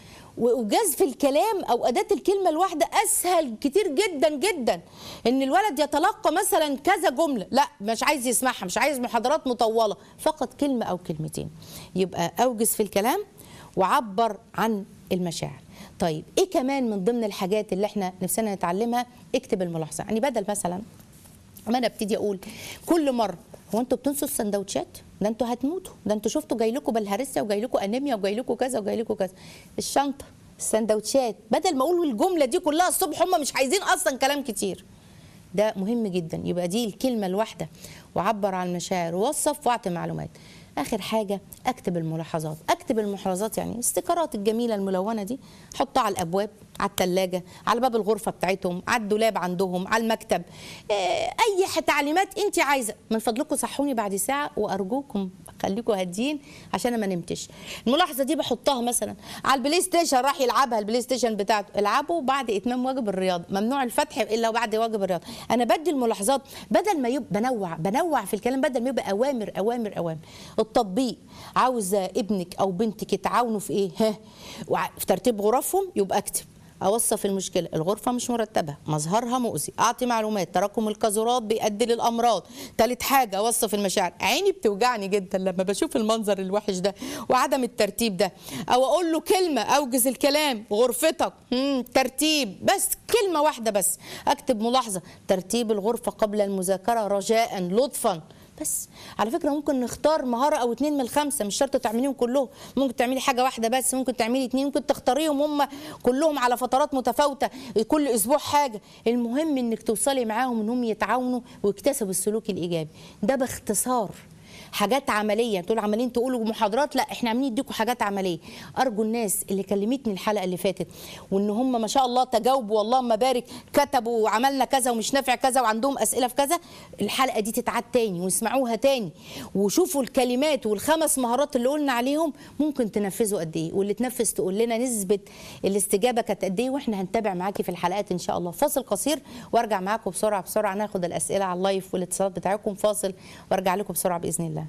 وجذف الكلام او اداه الكلمه الواحده اسهل كتير جدا جدا ان الولد يتلقى مثلا كذا جمله لا مش عايز يسمعها مش عايز محاضرات مطوله فقط كلمه او كلمتين يبقى اوجز في الكلام وعبر عن المشاعر طيب ايه كمان من ضمن الحاجات اللي احنا نفسنا نتعلمها اكتب الملاحظه يعني بدل مثلا ما انا ابتدي اقول كل مره هو انتوا بتنسوا السندوتشات ده انتوا هتموتوا ده انتوا شفتوا جاي لكم بالهرسه وجاي لكم انيميا وجاي لكم كذا وجاي لكم كذا الشنطه السندوتشات بدل ما اقول الجمله دي كلها الصبح هم مش عايزين اصلا كلام كتير ده مهم جدا يبقى دي الكلمه الواحده وعبر عن المشاعر ووصف واعطي معلومات اخر حاجه اكتب الملاحظات اكتب الملاحظات يعني الاستيكرات الجميله الملونه دي حطها على الابواب على الثلاجه على باب الغرفه بتاعتهم على الدولاب عندهم على المكتب آه، اي ح- تعليمات انت عايزه من فضلكم صحوني بعد ساعه وارجوكم خليكم هاديين عشان أنا ما نمتش الملاحظه دي بحطها مثلا على البلاي ستيشن راح يلعبها البلاي ستيشن بتاعته العبوا بعد اتمام واجب الرياضه ممنوع الفتح الا بعد واجب الرياضه انا بدي الملاحظات بدل ما يبقى بنوع بنوع في الكلام بدل ما يبقى اوامر اوامر اوامر التطبيق عاوزه ابنك او بنتك يتعاونوا في ايه ها وع- في ترتيب غرفهم يبقى اكتب اوصف المشكله الغرفه مش مرتبه مظهرها مؤذي اعطي معلومات تراكم القاذورات بيؤدي للامراض ثالث حاجه اوصف المشاعر عيني بتوجعني جدا لما بشوف المنظر الوحش ده وعدم الترتيب ده او اقول له كلمه اوجز الكلام غرفتك مم. ترتيب بس كلمه واحده بس اكتب ملاحظه ترتيب الغرفه قبل المذاكره رجاء لطفا بس على فكره ممكن نختار مهاره او اتنين من الخمسه مش شرط تعمليهم كلهم ممكن تعملي حاجه واحده بس ممكن تعملي اتنين ممكن تختاريهم هم كلهم على فترات متفاوته كل اسبوع حاجه المهم انك توصلي معاهم انهم يتعاونوا ويكتسبوا السلوك الايجابي ده باختصار حاجات عمليه تقول عمالين تقولوا محاضرات لا احنا عاملين نديكم حاجات عمليه ارجو الناس اللي كلمتني الحلقه اللي فاتت وان هم ما شاء الله تجاوبوا والله بارك كتبوا وعملنا كذا ومش نافع كذا وعندهم اسئله في كذا الحلقه دي تتعاد تاني واسمعوها تاني وشوفوا الكلمات والخمس مهارات اللي قلنا عليهم ممكن تنفذوا قد ايه واللي تنفذ تقول لنا نسبه الاستجابه كانت قد ايه واحنا هنتابع معاكي في الحلقات ان شاء الله فاصل قصير وارجع معاكم بسرعه بسرعه ناخد الاسئله على اللايف والاتصالات بتاعتكم فاصل وارجع لكم بسرعه باذن الله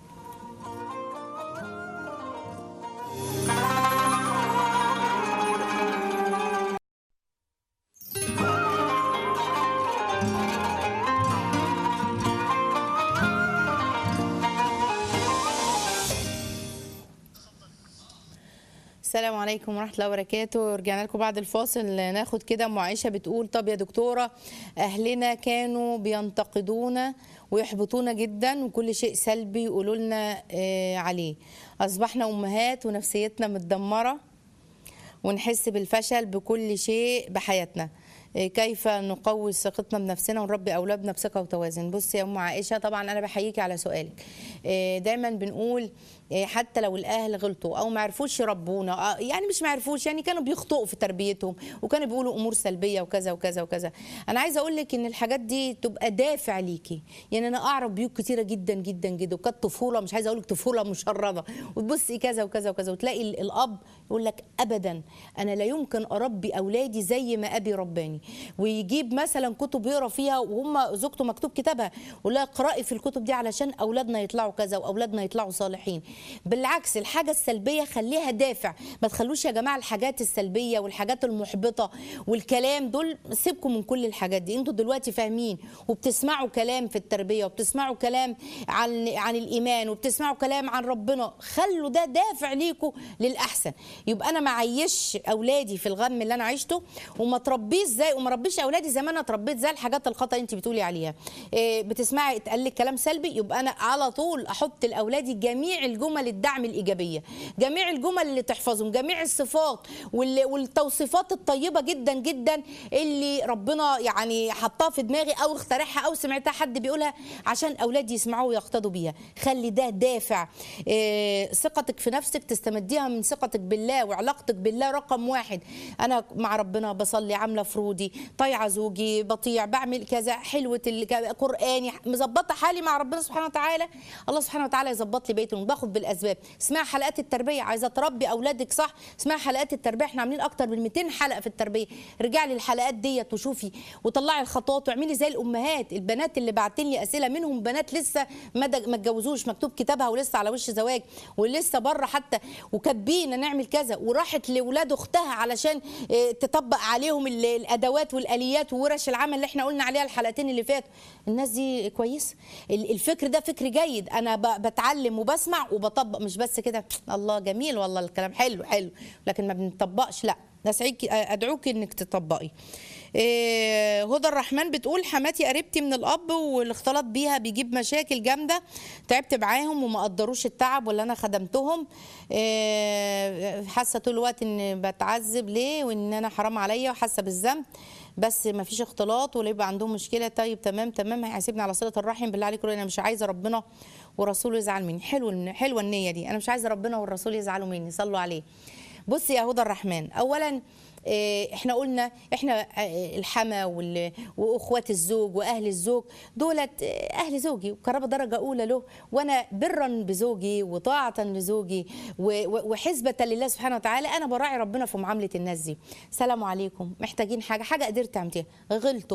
السلام عليكم ورحمة الله وبركاته رجعنا لكم بعد الفاصل ناخد كده ام عائشة بتقول طب يا دكتورة أهلنا كانوا بينتقدونا ويحبطونا جدا وكل شيء سلبي يقولوا لنا آه، عليه أصبحنا أمهات ونفسيتنا متدمرة ونحس بالفشل بكل شيء بحياتنا إيه، كيف نقوي ثقتنا بنفسنا ونربي اولادنا بثقه وتوازن بصي يا ام عائشه طبعا انا بحييكي على سؤالك إيه، دايما بنقول إيه، حتى لو الاهل غلطوا او ما عرفوش يربونا آه، يعني مش ما عرفوش يعني كانوا بيخطئوا في تربيتهم وكانوا بيقولوا امور سلبيه وكذا وكذا وكذا انا عايزه اقول لك ان الحاجات دي تبقى دافع ليكي يعني انا اعرف بيوت كتيره جدا جدا جدا وكانت طفوله مش عايزه اقول لك طفوله مشرده وتبصي كذا وكذا وكذا وتلاقي ال- الاب يقول لك ابدا انا لا يمكن اربي اولادي زي ما ابي رباني ويجيب مثلا كتب يقرا فيها وهم زوجته مكتوب كتابها ويقول لها اقراي في الكتب دي علشان اولادنا يطلعوا كذا واولادنا يطلعوا صالحين بالعكس الحاجه السلبيه خليها دافع ما تخلوش يا جماعه الحاجات السلبيه والحاجات المحبطه والكلام دول سيبكم من كل الحاجات دي انتوا دلوقتي فاهمين وبتسمعوا كلام في التربيه وبتسمعوا كلام عن عن الايمان وبتسمعوا كلام عن ربنا خلوا ده دافع ليكم للاحسن يبقى انا ما عيش اولادي في الغم اللي انا عشته وما تربيش زي وما ربيش اولادي زي ما انا اتربيت زي الحاجات الخطا اللي انت بتقولي عليها إيه بتسمعي اتقال لك كلام سلبي يبقى انا على طول احط لاولادي جميع الجمل الدعم الايجابيه جميع الجمل اللي تحفظهم جميع الصفات وال- والتوصيفات الطيبه جدا جدا اللي ربنا يعني حطها في دماغي او اخترعها او سمعتها حد بيقولها عشان اولادي يسمعوها ويقتدوا بيها خلي ده دافع إيه ثقتك في نفسك تستمديها من ثقتك بالله وعلاقتك بالله رقم واحد انا مع ربنا بصلي عامله فروضي طايعه زوجي بطيع بعمل كذا حلوه ال- قراني مظبطه حالي مع ربنا سبحانه وتعالى الله سبحانه وتعالى يظبط لي بيتي وباخد بالاسباب اسمعي حلقات التربيه عايزه تربي اولادك صح اسمعي حلقات التربيه احنا عاملين اكتر من 200 حلقه في التربيه ارجعي للحلقات ديت وشوفي وطلعي الخطوات واعملي زي الامهات البنات اللي باعتين لي اسئله منهم بنات لسه ما دج- ما اتجوزوش مكتوب كتابها ولسه على وش زواج ولسه بره حتى وكاتبين نعمل كذا وراحت لاولاد اختها علشان آه، تطبق عليهم ال- الادوات والاليات وورش العمل اللي احنا قلنا عليها الحلقتين اللي فاتوا الناس دي كويسه ال- الفكر ده فكر جيد انا ب- بتعلم وبسمع وبطبق مش بس كده الله جميل والله الكلام حلو حلو لكن ما بنطبقش لا اسعيك ادعوك انك تطبقي إيه، هدى الرحمن بتقول حماتي قريبتي من الاب والاختلاط بيها بيجيب مشاكل جامده تعبت معاهم وما قدروش التعب ولا انا خدمتهم إيه، حاسه طول الوقت ان بتعذب ليه وان انا حرام عليا وحاسه بالذنب بس ما فيش اختلاط ولا يبقى عندهم مشكله طيب تمام تمام هيحاسبني على صله الرحم بالله عليكم انا مش عايزه ربنا ورسوله يزعل مني حلو حلوه النيه دي انا مش عايزه ربنا والرسول يزعلوا مني صلوا عليه بصي يا هدى الرحمن اولا إيه، احنا قلنا احنا آه، الحما وال- واخوات الزوج واهل الزوج دولت آه، اهل زوجي وقرابه درجه اولى له وانا برا بزوجي وطاعه لزوجي و- و- وحسبه لله سبحانه وتعالى انا براعي ربنا في معامله الناس دي سلام عليكم محتاجين حاجه حاجه قدرت اعملها غلطوا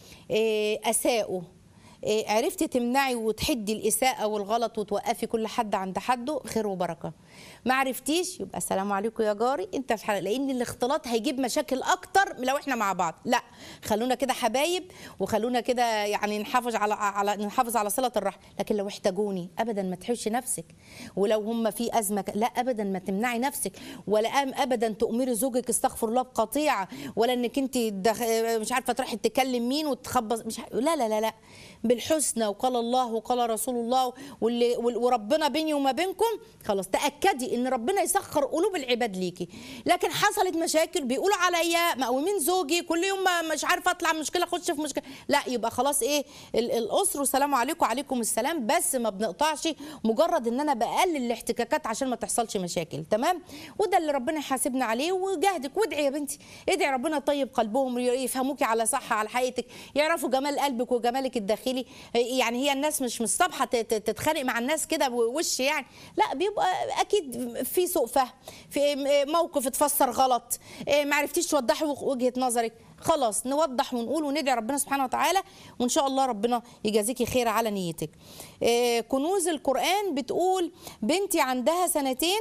إيه، اساءوا إيه، عرفتي تمنعي وتحدي الاساءه والغلط وتوقفي كل حد عند حده خير وبركه ما عرفتيش يبقى السلام عليكم يا جاري انت في حلقه لان الاختلاط هيجيب مشاكل اكتر من لو احنا مع بعض لا خلونا كده حبايب وخلونا كده يعني نحافظ على على نحافظ على صله الرحم لكن لو احتاجوني ابدا ما تحوشي نفسك ولو هم في ازمه لا ابدا ما تمنعي نفسك ولا أم ابدا تؤمري زوجك استغفر الله بقطيعه ولا انك انت دخ... مش عارفه تروحي تكلم مين وتخبص مش ع- لا لا لا لا بالحسنى وقال الله وقال رسول الله واللي وال- وربنا بيني وما بينكم خلاص تاكدي ان ربنا يسخر قلوب العباد ليكي لكن حصلت مشاكل بيقولوا عليا مقومين زوجي كل يوم ما مش عارفه اطلع من مشكله اخش في مشكله لا يبقى خلاص ايه ال- الاسر والسلام عليكم وعليكم السلام بس ما بنقطعش مجرد ان انا بقلل الاحتكاكات عشان ما تحصلش مشاكل تمام وده اللي ربنا يحاسبنا عليه وجهدك وادعي يا بنتي ادعي ربنا يطيب قلبهم يفهموكي على صح على حقيقتك يعرفوا جمال قلبك وجمالك الداخلي يعني هي الناس مش مصطبحه ت- ت- تتخانق مع الناس كده وش يعني لا بيبقى اكيد في سوء فهم في موقف اتفسر غلط ما عرفتيش توضحي وجهه نظرك خلاص نوضح ونقول وندعي ربنا سبحانه وتعالى وان شاء الله ربنا يجازيكي خير على نيتك آه، كنوز القران بتقول بنتي عندها سنتين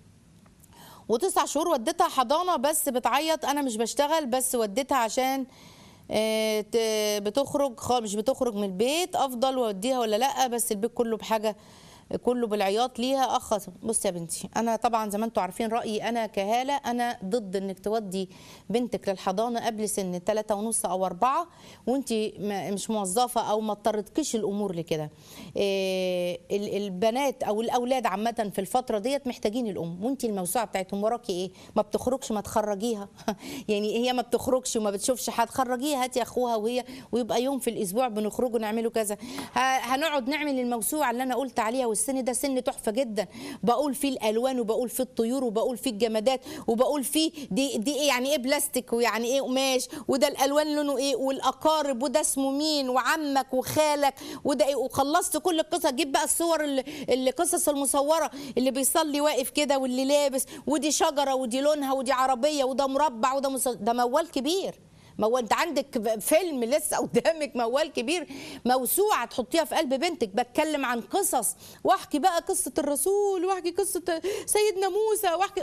وتسع شهور وديتها حضانه بس بتعيط انا مش بشتغل بس وديتها عشان آه، ت- بتخرج خالص مش بتخرج من البيت افضل اوديها ولا لا بس البيت كله بحاجه كله بالعياط ليها اخ بص يا بنتي انا طبعا زي ما انتم عارفين رايي انا كهاله انا ضد انك تودي بنتك للحضانه قبل سن 3 ونص او 4 وانت ما- مش موظفه او ما اضطرتكيش الامور لكده إيه، ال- البنات او الاولاد عامه في الفتره ديت محتاجين الام وانت الموسوعه بتاعتهم وراكي ايه ما بتخرجش ما تخرجيها يعني هي ما بتخرجش وما بتشوفش حد خرجيها هاتي اخوها وهي ويبقى يوم في الاسبوع بنخرجوا نعملوا كذا ه- هنقعد نعمل الموسوعه اللي انا قلت عليها والسن ده سن تحفه جدا بقول فيه الالوان وبقول فيه الطيور وبقول فيه الجمادات وبقول فيه دي دي ايه يعني ايه بلاستيك ويعني ايه قماش وده الالوان لونه ايه والاقارب وده اسمه مين وعمك وخالك وده ايه وخلصت كل القصص اجيب بقى الصور اللي- القصص المصوره اللي بيصلي واقف كده واللي لابس ودي شجره ودي لونها ودي عربيه وده مربع وده مص... ده موال كبير ما انت عندك فيلم لسه قدامك موال كبير موسوعه تحطيها في قلب بنتك بتكلم عن قصص واحكي بقى قصه الرسول واحكي قصه سيدنا موسى واحكي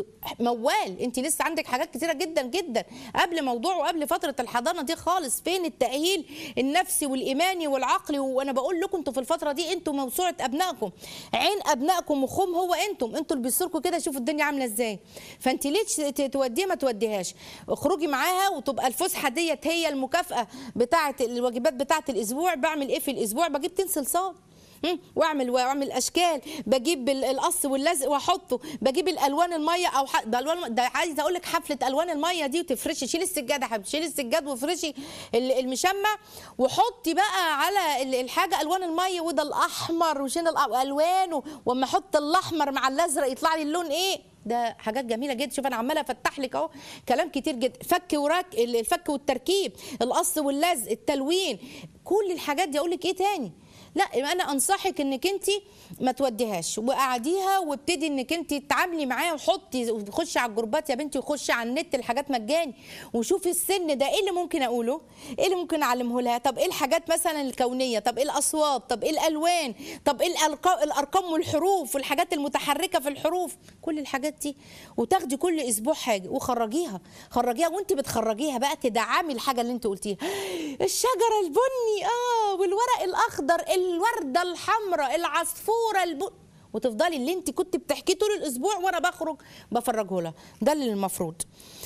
موال انت لسه عندك حاجات كتيره جدا جدا قبل موضوع وقبل فتره الحضانه دي خالص فين التاهيل النفسي والايماني والعقلي وانا بقول لكم انتوا في الفتره دي انتوا موسوعه ابنائكم عين ابنائكم مخهم هو انتم انتوا اللي بيصركوا كده شوفوا الدنيا عامله ازاي فانت ليه ت- توديها ما توديهاش اخرجي معاها وتبقى الفسحه ديت هي المكافاه بتاعه الواجبات بتاعه الاسبوع بعمل ايه في الاسبوع بجيب تين صلصال مم. واعمل واعمل اشكال بجيب ال- القص واللزق واحطه بجيب الالوان الميه او ح... ده الوان ده عايزه اقول لك حفله الوان الميه دي وتفرشي شيلي السجاد يا حبيبتي شيلي السجاد وافرشي ال- المشمع وحطي بقى على ال- الحاجه الوان الميه وده الاحمر وشين الالوان واما احط الاحمر مع الازرق يطلع لي اللون ايه ده حاجات جميله جدا شوف انا عماله افتح لك اهو كلام كتير جدا فك وراك الفك والتركيب القص واللزق التلوين كل الحاجات دي اقول لك ايه تاني لا انا انصحك انك انت ما توديهاش وقعديها وابتدي انك انت تتعاملي معاها وحطي وخشي على الجروبات يا بنتي وخشي على النت الحاجات مجاني وشوفي السن ده ايه اللي ممكن اقوله ايه اللي ممكن اعلمه لها طب ايه الحاجات مثلا الكونيه طب ايه الاصوات طب ايه الالوان طب ايه الألقا- الارقام والحروف والحاجات المتحركه في الحروف كل الحاجات دي وتاخدي كل اسبوع حاجه وخرجيها خرجيها وانت بتخرجيها بقى تدعمي الحاجه اللي انت قلتيها الشجره البني اه والورق الاخضر الورده الحمراء العصفوره البن وتفضلي اللي انت كنت بتحكيه طول الاسبوع وانا بخرج بفرجه لها ده اللي المفروض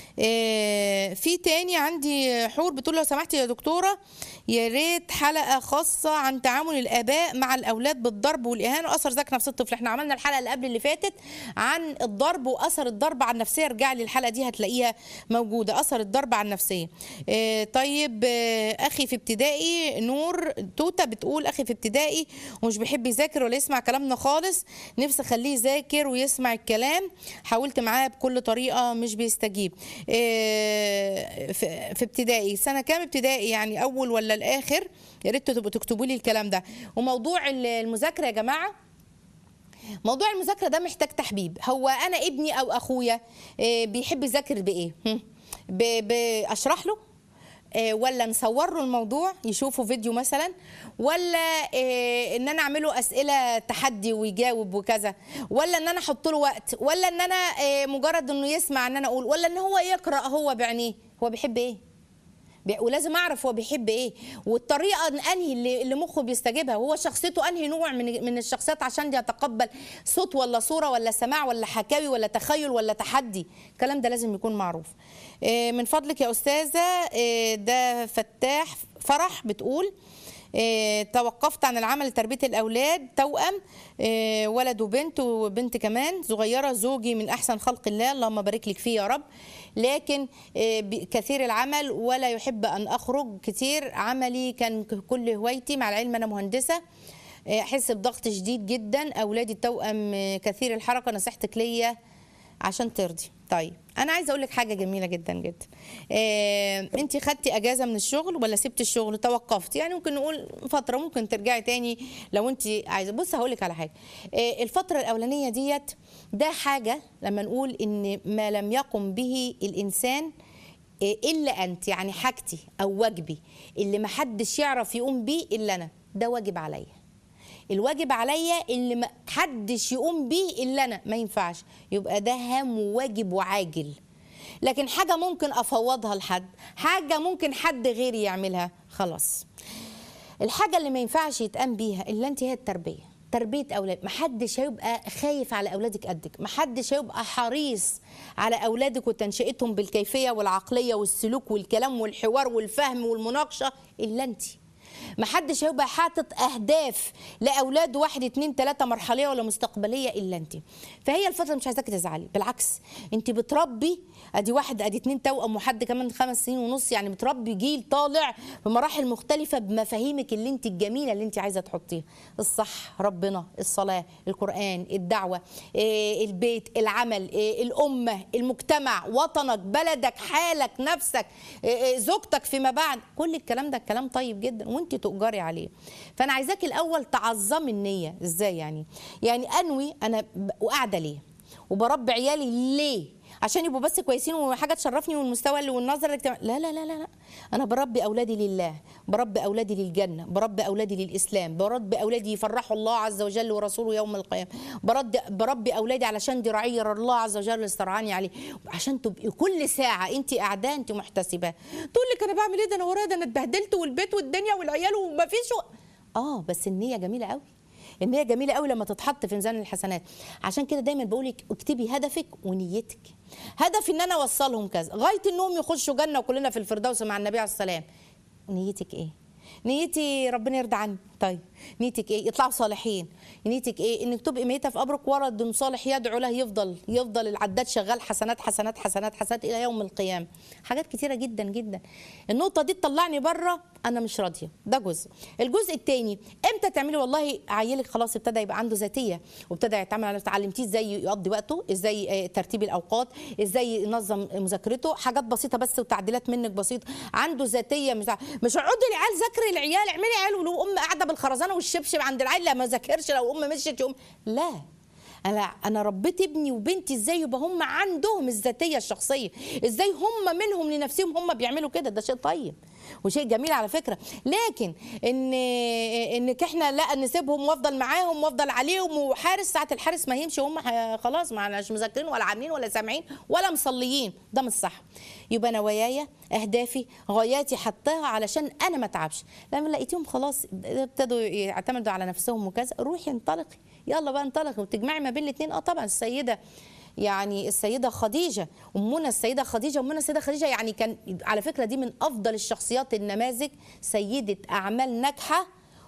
آه، في تاني عندي حور بتقول لو سمحتي يا دكتوره يا ريت حلقه خاصه عن تعامل الاباء مع الاولاد بالضرب والاهانه واثر ذاك نفس الطفل احنا عملنا الحلقه اللي قبل اللي فاتت عن الضرب واثر الضرب على النفسيه ارجع لي الحلقه دي هتلاقيها موجوده اثر الضرب على النفسيه آه، طيب آه، اخي في ابتدائي نور توته بتقول اخي في ابتدائي ومش بيحب يذاكر ولا يسمع كلامنا خالص نفسي اخليه يذاكر ويسمع الكلام حاولت معاه بكل طريقه مش بيستجيب آه، في في ابتدائي سنه كام ابتدائي يعني اول ولا الاخر يا ريت تبقوا تكتبوا لي الكلام ده وموضوع المذاكره يا جماعه موضوع المذاكره ده محتاج تحبيب هو انا ابني او اخويا آه، بيحب يذاكر بايه هم؟ ب- باشرح له آه، ولا نصور له الموضوع يشوفوا فيديو مثلا ولا آه، ان انا اعمله اسئله تحدي ويجاوب وكذا ولا ان انا احط له وقت ولا ان انا آه، مجرد انه يسمع ان انا اقول ولا ان هو يقرا هو بعينيه هو بيحب ايه بي- ولازم اعرف هو بيحب ايه والطريقه انهي اللي, اللي مخه بيستجيبها هو شخصيته انهي نوع من من الشخصيات عشان يتقبل صوت ولا صوره ولا سماع ولا حكاوي ولا تخيل ولا تحدي الكلام ده لازم يكون معروف آه، من فضلك يا استاذه آه، ده فتاح فرح بتقول آه، توقفت عن العمل لتربيه الاولاد توأم آه، ولد وبنت وبنت كمان صغيره زوجي من احسن خلق الله اللهم بارك لك فيه يا رب لكن آه، ب- كثير العمل ولا يحب ان اخرج كتير عملي كان ك- كل هوايتي مع العلم انا مهندسه آه، احس بضغط شديد جدا اولادي التوأم آه، كثير الحركه نصيحتك ليا عشان ترضي طيب انا عايزه اقول لك حاجه جميله جدا جدا آه، انت خدتي اجازه من الشغل ولا سبتي الشغل توقفت يعني ممكن نقول فتره ممكن ترجعي تاني لو انت عايزه بص هقول لك على حاجه آه، الفتره الاولانيه ديت ده حاجه لما نقول ان ما لم يقم به الانسان آه، الا انت يعني حاجتي او واجبي اللي ما حدش يعرف يقوم بيه الا انا ده واجب عليا الواجب عليا اللي ما حدش يقوم بيه الا انا ما ينفعش يبقى ده هام وواجب وعاجل لكن حاجه ممكن افوضها لحد حاجه ممكن حد غيري يعملها خلاص الحاجه اللي ما ينفعش يتقام بيها الا انت هي التربيه تربيه اولاد محدش هيبقى خايف على اولادك قدك محدش هيبقى حريص على اولادك وتنشئتهم بالكيفيه والعقليه والسلوك والكلام والحوار والفهم والمناقشه الا انت محدش هيبقى حاطط اهداف لاولاد واحد اتنين تلاته مرحليه ولا مستقبليه الا انت فهي الفتره مش عايزاكي تزعلي بالعكس انت بتربي ادي واحد ادي اتنين توأم وحد كمان خمس سنين ونص يعني بتربي جيل طالع بمراحل مختلفه بمفاهيمك اللي انت الجميله اللي انت عايزه تحطيها الصح ربنا الصلاه القران الدعوه إيه، البيت العمل إيه، الامه المجتمع وطنك بلدك حالك نفسك إيه، إيه، زوجتك فيما بعد كل الكلام ده كلام طيب جدا وانت تؤجري عليه فانا عايزاك الاول تعظمي النيه ازاي يعني يعني انوي انا ب- وقاعده ليه وبربي عيالي ليه عشان يبقوا بس كويسين وحاجه تشرفني والمستوى اللي والنظره الاجتماعيه لا لا لا لا لا انا بربي اولادي لله بربي اولادي للجنه بربي اولادي للاسلام بربي اولادي يفرحوا الله عز وجل ورسوله يوم القيامه بربي بربي اولادي علشان دي رعيه الله عز وجل اللي استرعاني عليه عشان تبقي كل ساعه انت قاعده انت محتسبه تقول لك انا بعمل ايه ده انا ورايا ده انا اتبهدلت والبيت والدنيا والعيال ومفيش و... اه بس النيه جميله قوي النية جميلة قوي لما تتحط في ميزان الحسنات عشان كده دايما بقول لك اكتبي هدفك ونيتك هدفي ان انا اوصلهم كذا غاية انهم يخشوا جنة وكلنا في الفردوس مع النبي عليه السلام نيتك ايه نيتي ربنا يرضى عني طيب نيتك ايه يطلعوا صالحين نيتك ايه انك تبقي ميته في قبرك ولد صالح يدعو له يفضل يفضل العداد شغال حسنات حسنات حسنات حسنات الى يوم القيامه حاجات كتيره جدا جدا النقطه دي تطلعني بره انا مش راضيه ده جزء الجزء الثاني امتى تعملي والله عيلك خلاص ابتدى يبقى عنده ذاتيه وابتدى يعتمد على اتعلمتيه ازاي يقضي وقته ازاي آه، ترتيب الاوقات ازاي ينظم مذاكرته حاجات بسيطه بس وتعديلات منك بسيطه عنده ذاتيه مش مش اقعدي العيال ذاكري العيال اعملي عيال ولو ام قاعده بالخرزانه والشبشب عند العيال لا ما ذاكرش لو ام مشيت يقوم لا انا انا ربيت ابني وبنتي ازاي يبقى هم عندهم الذاتيه الشخصيه ازاي هم منهم لنفسهم هم بيعملوا كده ده شيء طيب وشيء جميل على فكره لكن ان انك احنا لا نسيبهم وافضل معاهم وافضل عليهم وحارس ساعه الحارس ما يمشي هم ح- خلاص ما مش مذاكرين ولا عاملين ولا سامعين ولا مصليين ده مش صح يبقى نواياي اهدافي غاياتي حطاها علشان انا ما اتعبش لما لقيتيهم خلاص ابتدوا يعتمدوا على نفسهم وكذا روحي انطلقي يلا بقى انطلقي وتجمعي ما بين الاثنين اه طبعا السيده يعني السيدة خديجة أمنا السيدة خديجة أمنا السيدة خديجة يعني كان على فكرة دي من أفضل الشخصيات النماذج سيدة أعمال ناجحة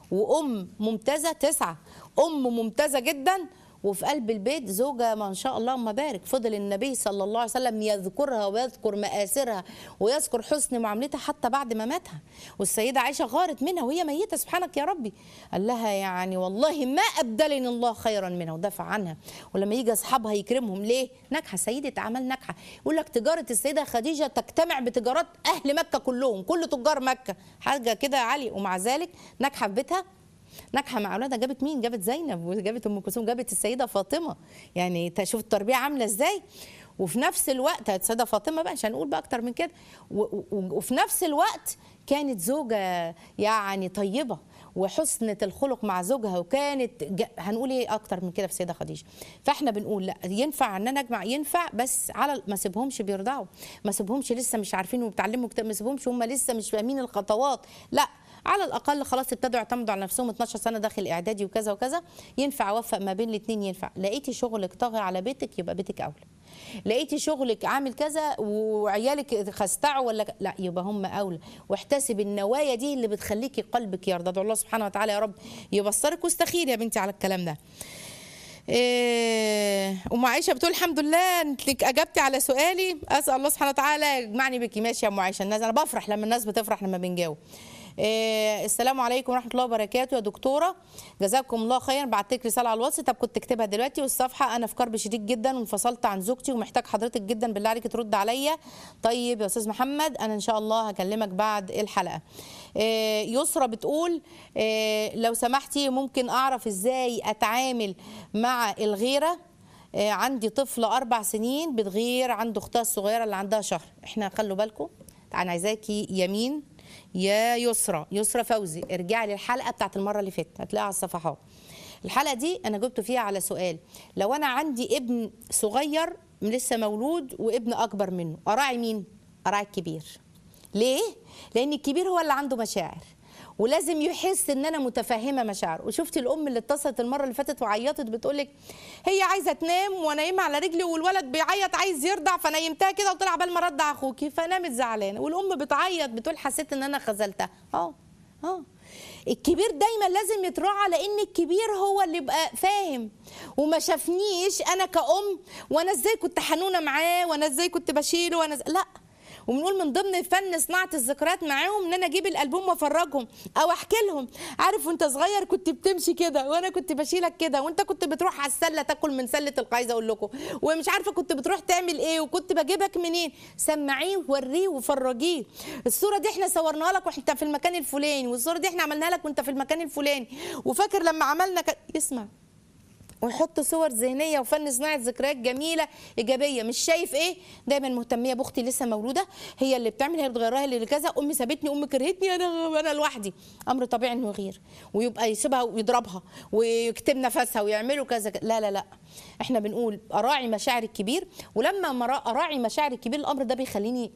وأم ممتازة تسعة أم ممتازة جدا وفي قلب البيت زوجة ما شاء الله ما بارك فضل النبي صلى الله عليه وسلم يذكرها ويذكر مآثرها ويذكر حسن معاملتها حتى بعد ما ماتها والسيدة عائشة غارت منها وهي ميتة سبحانك يا ربي قال لها يعني والله ما أبدلني الله خيرا منها ودافع عنها ولما يجي أصحابها يكرمهم ليه ناجحة سيدة أعمال ناجحة يقول لك تجارة السيدة خديجة تجتمع بتجارات أهل مكة كلهم كل تجار مكة حاجة كده عالية ومع ذلك ناجحة في بيتها ناجحه مع اولادها جابت مين جابت زينب وجابت ام كلثوم جابت السيده فاطمه يعني شوف التربيه عامله ازاي وفي نفس الوقت السيده فاطمه بقى مش هنقول بقى اكتر من كده و- و- وفي نفس الوقت كانت زوجه يعني طيبه وحسنة الخلق مع زوجها وكانت ج... هنقول ايه اكتر من كده في السيده خديجه فاحنا بنقول لا ينفع ان انا اجمع ينفع بس على ما سيبهمش بيرضعوا ما سيبهمش لسه مش عارفين وبيتعلموا كتاب ما سيبهمش هم لسه مش فاهمين الخطوات لا على الاقل خلاص ابتدوا يعتمدوا على نفسهم 12 سنه داخل اعدادي وكذا وكذا ينفع اوفق ما بين الاثنين ينفع لقيتي شغلك طاغي على بيتك يبقى بيتك اولى لقيتي شغلك عامل كذا وعيالك خستعوا ولا ك- لا يبقى هم اولى واحتسب النوايا دي اللي بتخليكي قلبك يرضى ادعو الله سبحانه وتعالى يا رب يبصرك واستخيري يا بنتي على الكلام ده إيه، ام عائشه بتقول الحمد لله انك اجبتي على سؤالي اسال الله سبحانه وتعالى يجمعني بيكي ماشي يا ام عائشه الناس انا بفرح لما الناس بتفرح لما بنجاوب إيه، السلام عليكم ورحمه الله وبركاته يا دكتوره جزاكم الله خيرا بعت لك رساله على الواتس طب كنت اكتبها دلوقتي والصفحه انا في كرب شديد جدا وانفصلت عن زوجتي ومحتاج حضرتك جدا بالله عليك ترد عليا طيب يا استاذ محمد انا ان شاء الله هكلمك بعد الحلقه إيه، يسرى بتقول إيه، لو سمحتي ممكن اعرف ازاي اتعامل مع الغيره آه، عندي طفل اربع سنين بتغير عند اختها الصغيره اللي عندها شهر احنا خلوا بالكم انا عايزاكي يمين يا يسرى يسرى فوزي ارجعي للحلقه بتاعت المره اللي فاتت هتلاقيها على الصفحات الحلقه دي انا جبت فيها على سؤال لو انا عندي ابن صغير لسه مولود وابن اكبر منه اراعي مين اراعي الكبير ليه لان الكبير هو اللي عنده مشاعر ولازم يحس ان انا متفهمه مشاعره وشفت الام اللي اتصلت المره اللي فاتت وعيطت بتقول لك هي عايزه تنام ونايمه على رجلي والولد بيعيط عايز يرضع فنيمتها كده وطلع بال ما ردع اخوكي فنامت زعلانه والام بتعيط بتقول حسيت ان انا خذلتها اه اه الكبير دايما لازم يتراعى لان الكبير هو اللي يبقى فاهم وما شافنيش انا كأم وانا ازاي كنت حنونه معاه وانا ازاي كنت بشيله وانا ز... لا وبنقول من ضمن فن صناعه الذكريات معاهم ان انا اجيب الالبوم وافرجهم او احكي لهم عارف وانت صغير كنت بتمشي كده وانا كنت بشيلك كده وانت كنت بتروح على السله تاكل من سله القايزه اقول لكم ومش عارفه كنت بتروح تعمل ايه وكنت بجيبك منين سمعيه ووريه وفرجيه الصوره دي احنا صورناها لك وانت في المكان الفلاني والصوره دي احنا عملناها لك وانت في المكان الفلاني وفاكر لما عملنا ك... اسمع ويحط صور ذهنيه وفن صناعه ذكريات جميله ايجابيه مش شايف ايه دايما مهتميه باختي لسه مولوده هي اللي بتعمل هي اللي بتغيرها اللي كذا امي سابتني امي كرهتني انا انا لوحدي امر طبيعي انه يغير ويبقى يسيبها ويضربها ويكتم نفسها ويعملوا كذا كذا. لا لا لا احنا بنقول اراعي مشاعر الكبير ولما مرا- اراعي مشاعر الكبير الامر ده بيخليني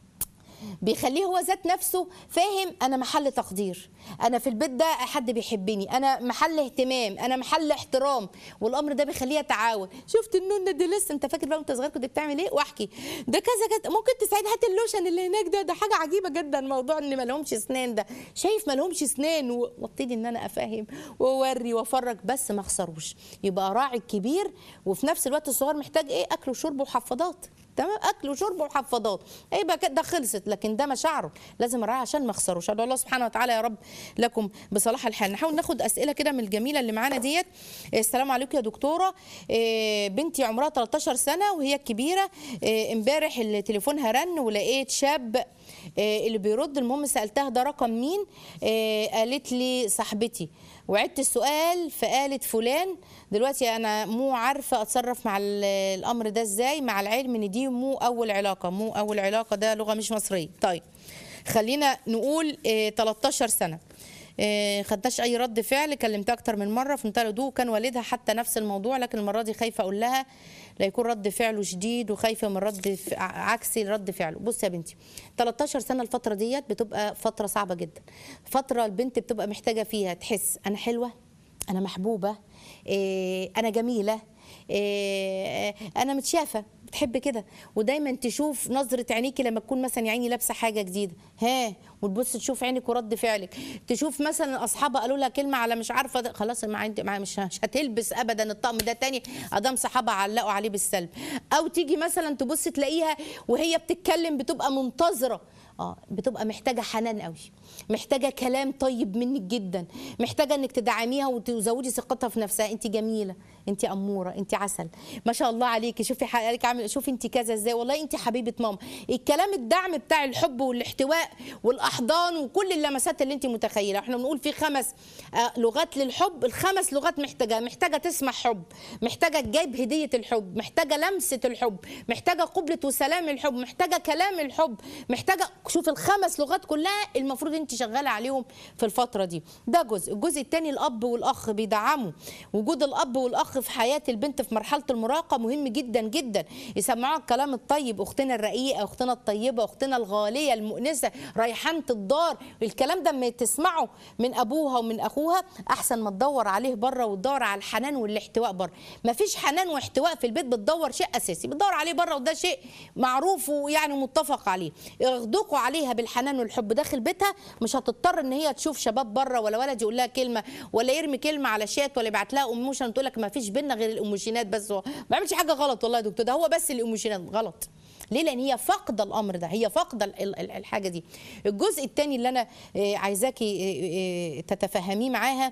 بيخليه هو ذات نفسه فاهم انا محل تقدير انا في البيت ده حد بيحبني انا محل اهتمام انا محل احترام والامر ده بيخليه يتعاون شفت النونه دي لسه انت فاكر بقى وانت صغير كنت بتعمل ايه واحكي ده كذا كذا ممكن تساعد هات اللوشن اللي هناك ده ده حاجه عجيبه جدا موضوع ان ما لهمش اسنان ده شايف ما لهمش اسنان و- وابتدي ان انا افهم واوري وافرج بس ما اخسروش يبقى راعي الكبير وفي نفس الوقت الصغير محتاج ايه اكل وشرب وحفاضات تمام اكل وشرب وحفاضات يبقى كده خلصت لكن ده مشاعره لازم اراعي عشان ما اخسروش ادعو الله سبحانه وتعالى يا رب لكم بصلاح الحال نحاول ناخد اسئله كده من الجميله اللي معانا ديت السلام عليكم يا دكتوره إيه، بنتي عمرها 13 سنه وهي الكبيره إيه، امبارح اللي تليفونها رن ولقيت شاب إيه، اللي بيرد المهم سالتها ده رقم مين إيه، قالت لي صاحبتي وعدت السؤال فقالت فلان دلوقتي انا مو عارفه اتصرف مع ال- الامر ده ازاي مع العلم ان دي مو اول علاقه مو اول علاقه ده لغه مش مصريه طيب خلينا نقول إيه، 13 سنه إيه، خدتش اي رد فعل كلمتها اكتر من مره في منتهى الهدوء وكان والدها حتى نفس الموضوع لكن المره دي خايفه اقول لها لا يكون رد فعله شديد وخايفه من رد ف- ع- عكسي رد فعله بصي يا بنتي 13 سنه الفتره ديت بتبقى فتره صعبه جدا فتره البنت بتبقى محتاجه فيها تحس انا حلوه انا محبوبه إيه، انا جميله إيه، انا متشافه بتحب كده ودايما تشوف نظره عينيكي لما تكون مثلا يا عيني لابسه حاجه جديده ها وتبص تشوف عينك ورد فعلك تشوف مثلا اصحابها قالوا لها كلمه على مش عارفه ده خلاص ما عندي ما مش مش هتلبس ابدا الطقم ده تاني ادام صحابها علقوا عليه بالسلب او تيجي مثلا تبص تلاقيها وهي بتتكلم بتبقى منتظره اه بتبقى محتاجه حنان قوي محتاجه كلام طيب منك جدا محتاجه انك تدعميها وتزودي ثقتها في نفسها انت جميله انت اموره انت عسل ما شاء الله عليكي شوفي حالك عامل شوفي انت كذا ازاي والله انت حبيبه ماما الكلام الدعم بتاع الحب والاحتواء والاحضان وكل اللمسات اللي انت متخيله احنا بنقول في خمس آه، لغات للحب الخمس لغات محتاجه محتاجه تسمع حب محتاجه تجيب هديه الحب محتاجه لمسه الحب محتاجه قبله وسلام الحب محتاجه كلام الحب محتاجه شوف الخمس لغات كلها المفروض انت شغاله عليهم في الفتره دي ده جزء الجزء الثاني الاب والاخ بيدعموا وجود الاب والاخ في حياه البنت في مرحله المراهقه مهم جدا جدا يسمعوها الكلام الطيب اختنا الرقيقه اختنا الطيبه اختنا الغاليه المؤنسه ريحانه الدار الكلام ده لما تسمعه من ابوها ومن اخوها احسن ما تدور عليه بره وتدور على الحنان والاحتواء بره مفيش حنان واحتواء في البيت بتدور شيء اساسي بتدور عليه بره وده شيء معروف ويعني متفق عليه يغدقوا عليها بالحنان والحب داخل بيتها مش هتضطر ان هي تشوف شباب بره ولا ولد يقول لها كلمه ولا يرمي كلمه على شات ولا يبعت لها ايموشن تقول لك ما فيش بينا غير الايموشنات بس هو ما بيعملش حاجه غلط والله يا دكتور ده هو بس الايموشنات غلط ليه لان هي فاقده الامر ده هي فاقده ال- ال- الحاجه دي الجزء الثاني اللي انا آه، عايزاكي آه، آه، تتفهميه معاها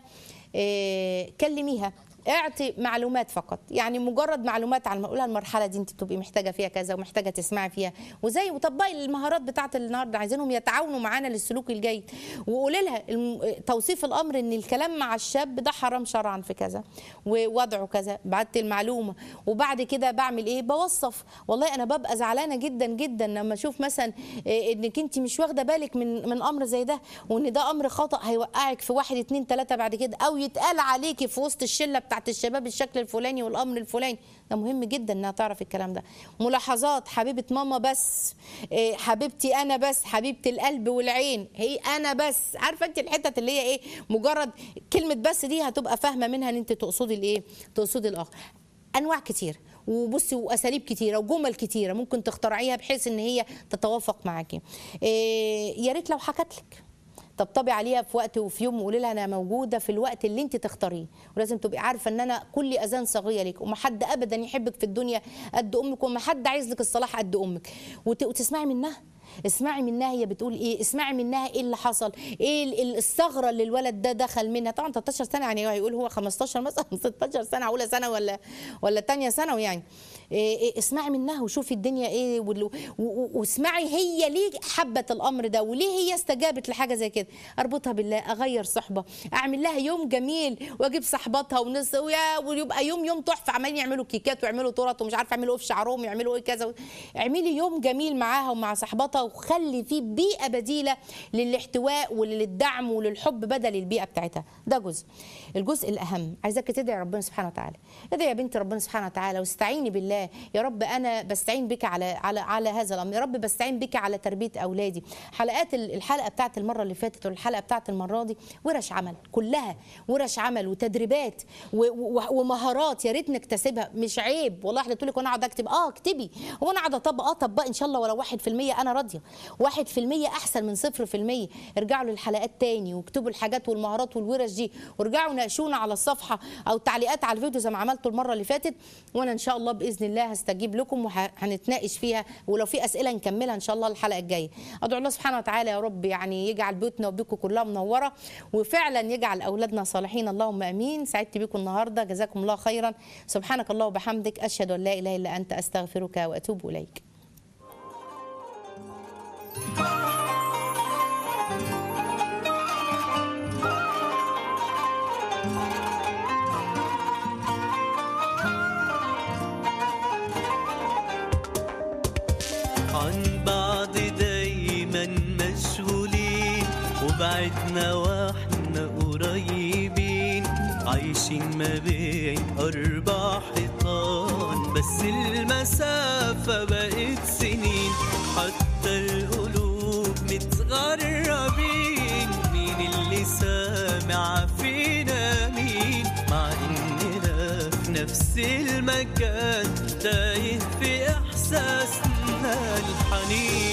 آه، كلميها اعطي معلومات فقط يعني مجرد معلومات عن قولها المرحله دي انت بتبقي محتاجه فيها كذا ومحتاجه تسمعي فيها وزي وطبقي المهارات بتاعت النهارده عايزينهم يتعاونوا معانا للسلوك الجيد وقولي لها الم- توصيف الامر ان الكلام مع الشاب ده حرام شرعا في كذا ووضعه كذا بعت المعلومه وبعد كده بعمل ايه بوصف والله انا ببقى زعلانه جدا جدا لما اشوف مثلا إيه انك انت مش واخده بالك من من امر زي ده وان ده امر خطا هيوقعك في واحد اتنين تلاته بعد كده او يتقال عليكي في وسط الشله بتاعت بتاعت الشباب الشكل الفلاني والامر الفلاني ده مهم جدا انها تعرف الكلام ده ملاحظات حبيبه ماما بس إيه، حبيبتي انا بس حبيبه القلب والعين هي انا بس عارفه انت الحتت اللي هي ايه مجرد كلمه بس دي هتبقى فاهمه منها ان انت تقصدي الايه تقصدي الاخر انواع كتير وبصي واساليب كتيره وجمل كتيره ممكن تخترعيها بحيث ان هي تتوافق معاكي إيه، يا ريت لو حكت لك طبطبي عليها في وقت وفي يوم وقولي لها انا موجوده في الوقت اللي انت تختاريه ولازم تبقي عارفه ان انا كل اذان صغيره ليك وما حد ابدا يحبك في الدنيا قد امك وما حد عايز لك الصلاح قد امك وت- وتسمعي منها اسمعي منها هي بتقول ايه اسمعي منها ايه اللي حصل ايه ال- ال- الثغره اللي الولد ده دخل منها طبعا 13 سنه يعني هيقول هو 15 مثلا 16 سنه اولى سنه ولا ولا ثانيه ثانوي يعني إيه إيه اسمعي منها وشوفي الدنيا ايه وال- و- و- واسمعي هي ليه حبت الامر ده وليه هي استجابت لحاجه زي كده اربطها بالله اغير صحبه اعمل لها يوم جميل واجيب صحباتها ونس ويا ويبقى يوم يوم تحفه عمالين يعملوا كيكات ويعملوا تورت ومش عارفه يعملوا ايه في شعرهم يعملوا ايه كذا اعملي يوم جميل معاها ومع صحباتها وخلي فيه بيئه بديله للاحتواء وللدعم وللحب بدل البيئه بتاعتها ده جزء الجزء الاهم عايزاك تدعي ربنا سبحانه وتعالى ادعي يا بنتي ربنا سبحانه وتعالى واستعيني بالله يا رب انا بستعين بك على على على هذا الامر يا رب بستعين بك على تربيه اولادي حلقات ال- الحلقه بتاعت المره اللي فاتت والحلقه بتاعت المره دي ورش عمل كلها ورش عمل وتدريبات و- و- ومهارات يا ريت نكتسبها مش عيب والله احنا تقول لك وانا اقعد اكتب اه اكتبي هو انا قاعده اطبق اه طبق ان شاء الله ولو 1% انا راضيه 1% احسن من 0% ارجعوا للحلقات تاني واكتبوا الحاجات والمهارات والورش دي وارجعوا ناقشونا على الصفحه او تعليقات على الفيديو زي ما عملتوا المره اللي فاتت وانا ان شاء الله باذن الله هستجيب لكم وهنتناقش فيها ولو في اسئله نكملها ان شاء الله الحلقه الجايه ادعو الله سبحانه وتعالى يا رب يعني يجعل بيوتنا وبيوتكم كلها منوره وفعلا يجعل اولادنا صالحين اللهم امين سعدت بكم النهارده جزاكم الله خيرا سبحانك الله وبحمدك اشهد ان لا اله الا انت استغفرك واتوب اليك عن بعض دايما مشغولين وبعدنا واحنا قريبين عايشين ما بين أربع حيطان بس المسافة بقت سنين حتى القلوب متغربين مين اللي سامع فينا مين مع إننا في نفس المكان تايه في إحساسنا الحنين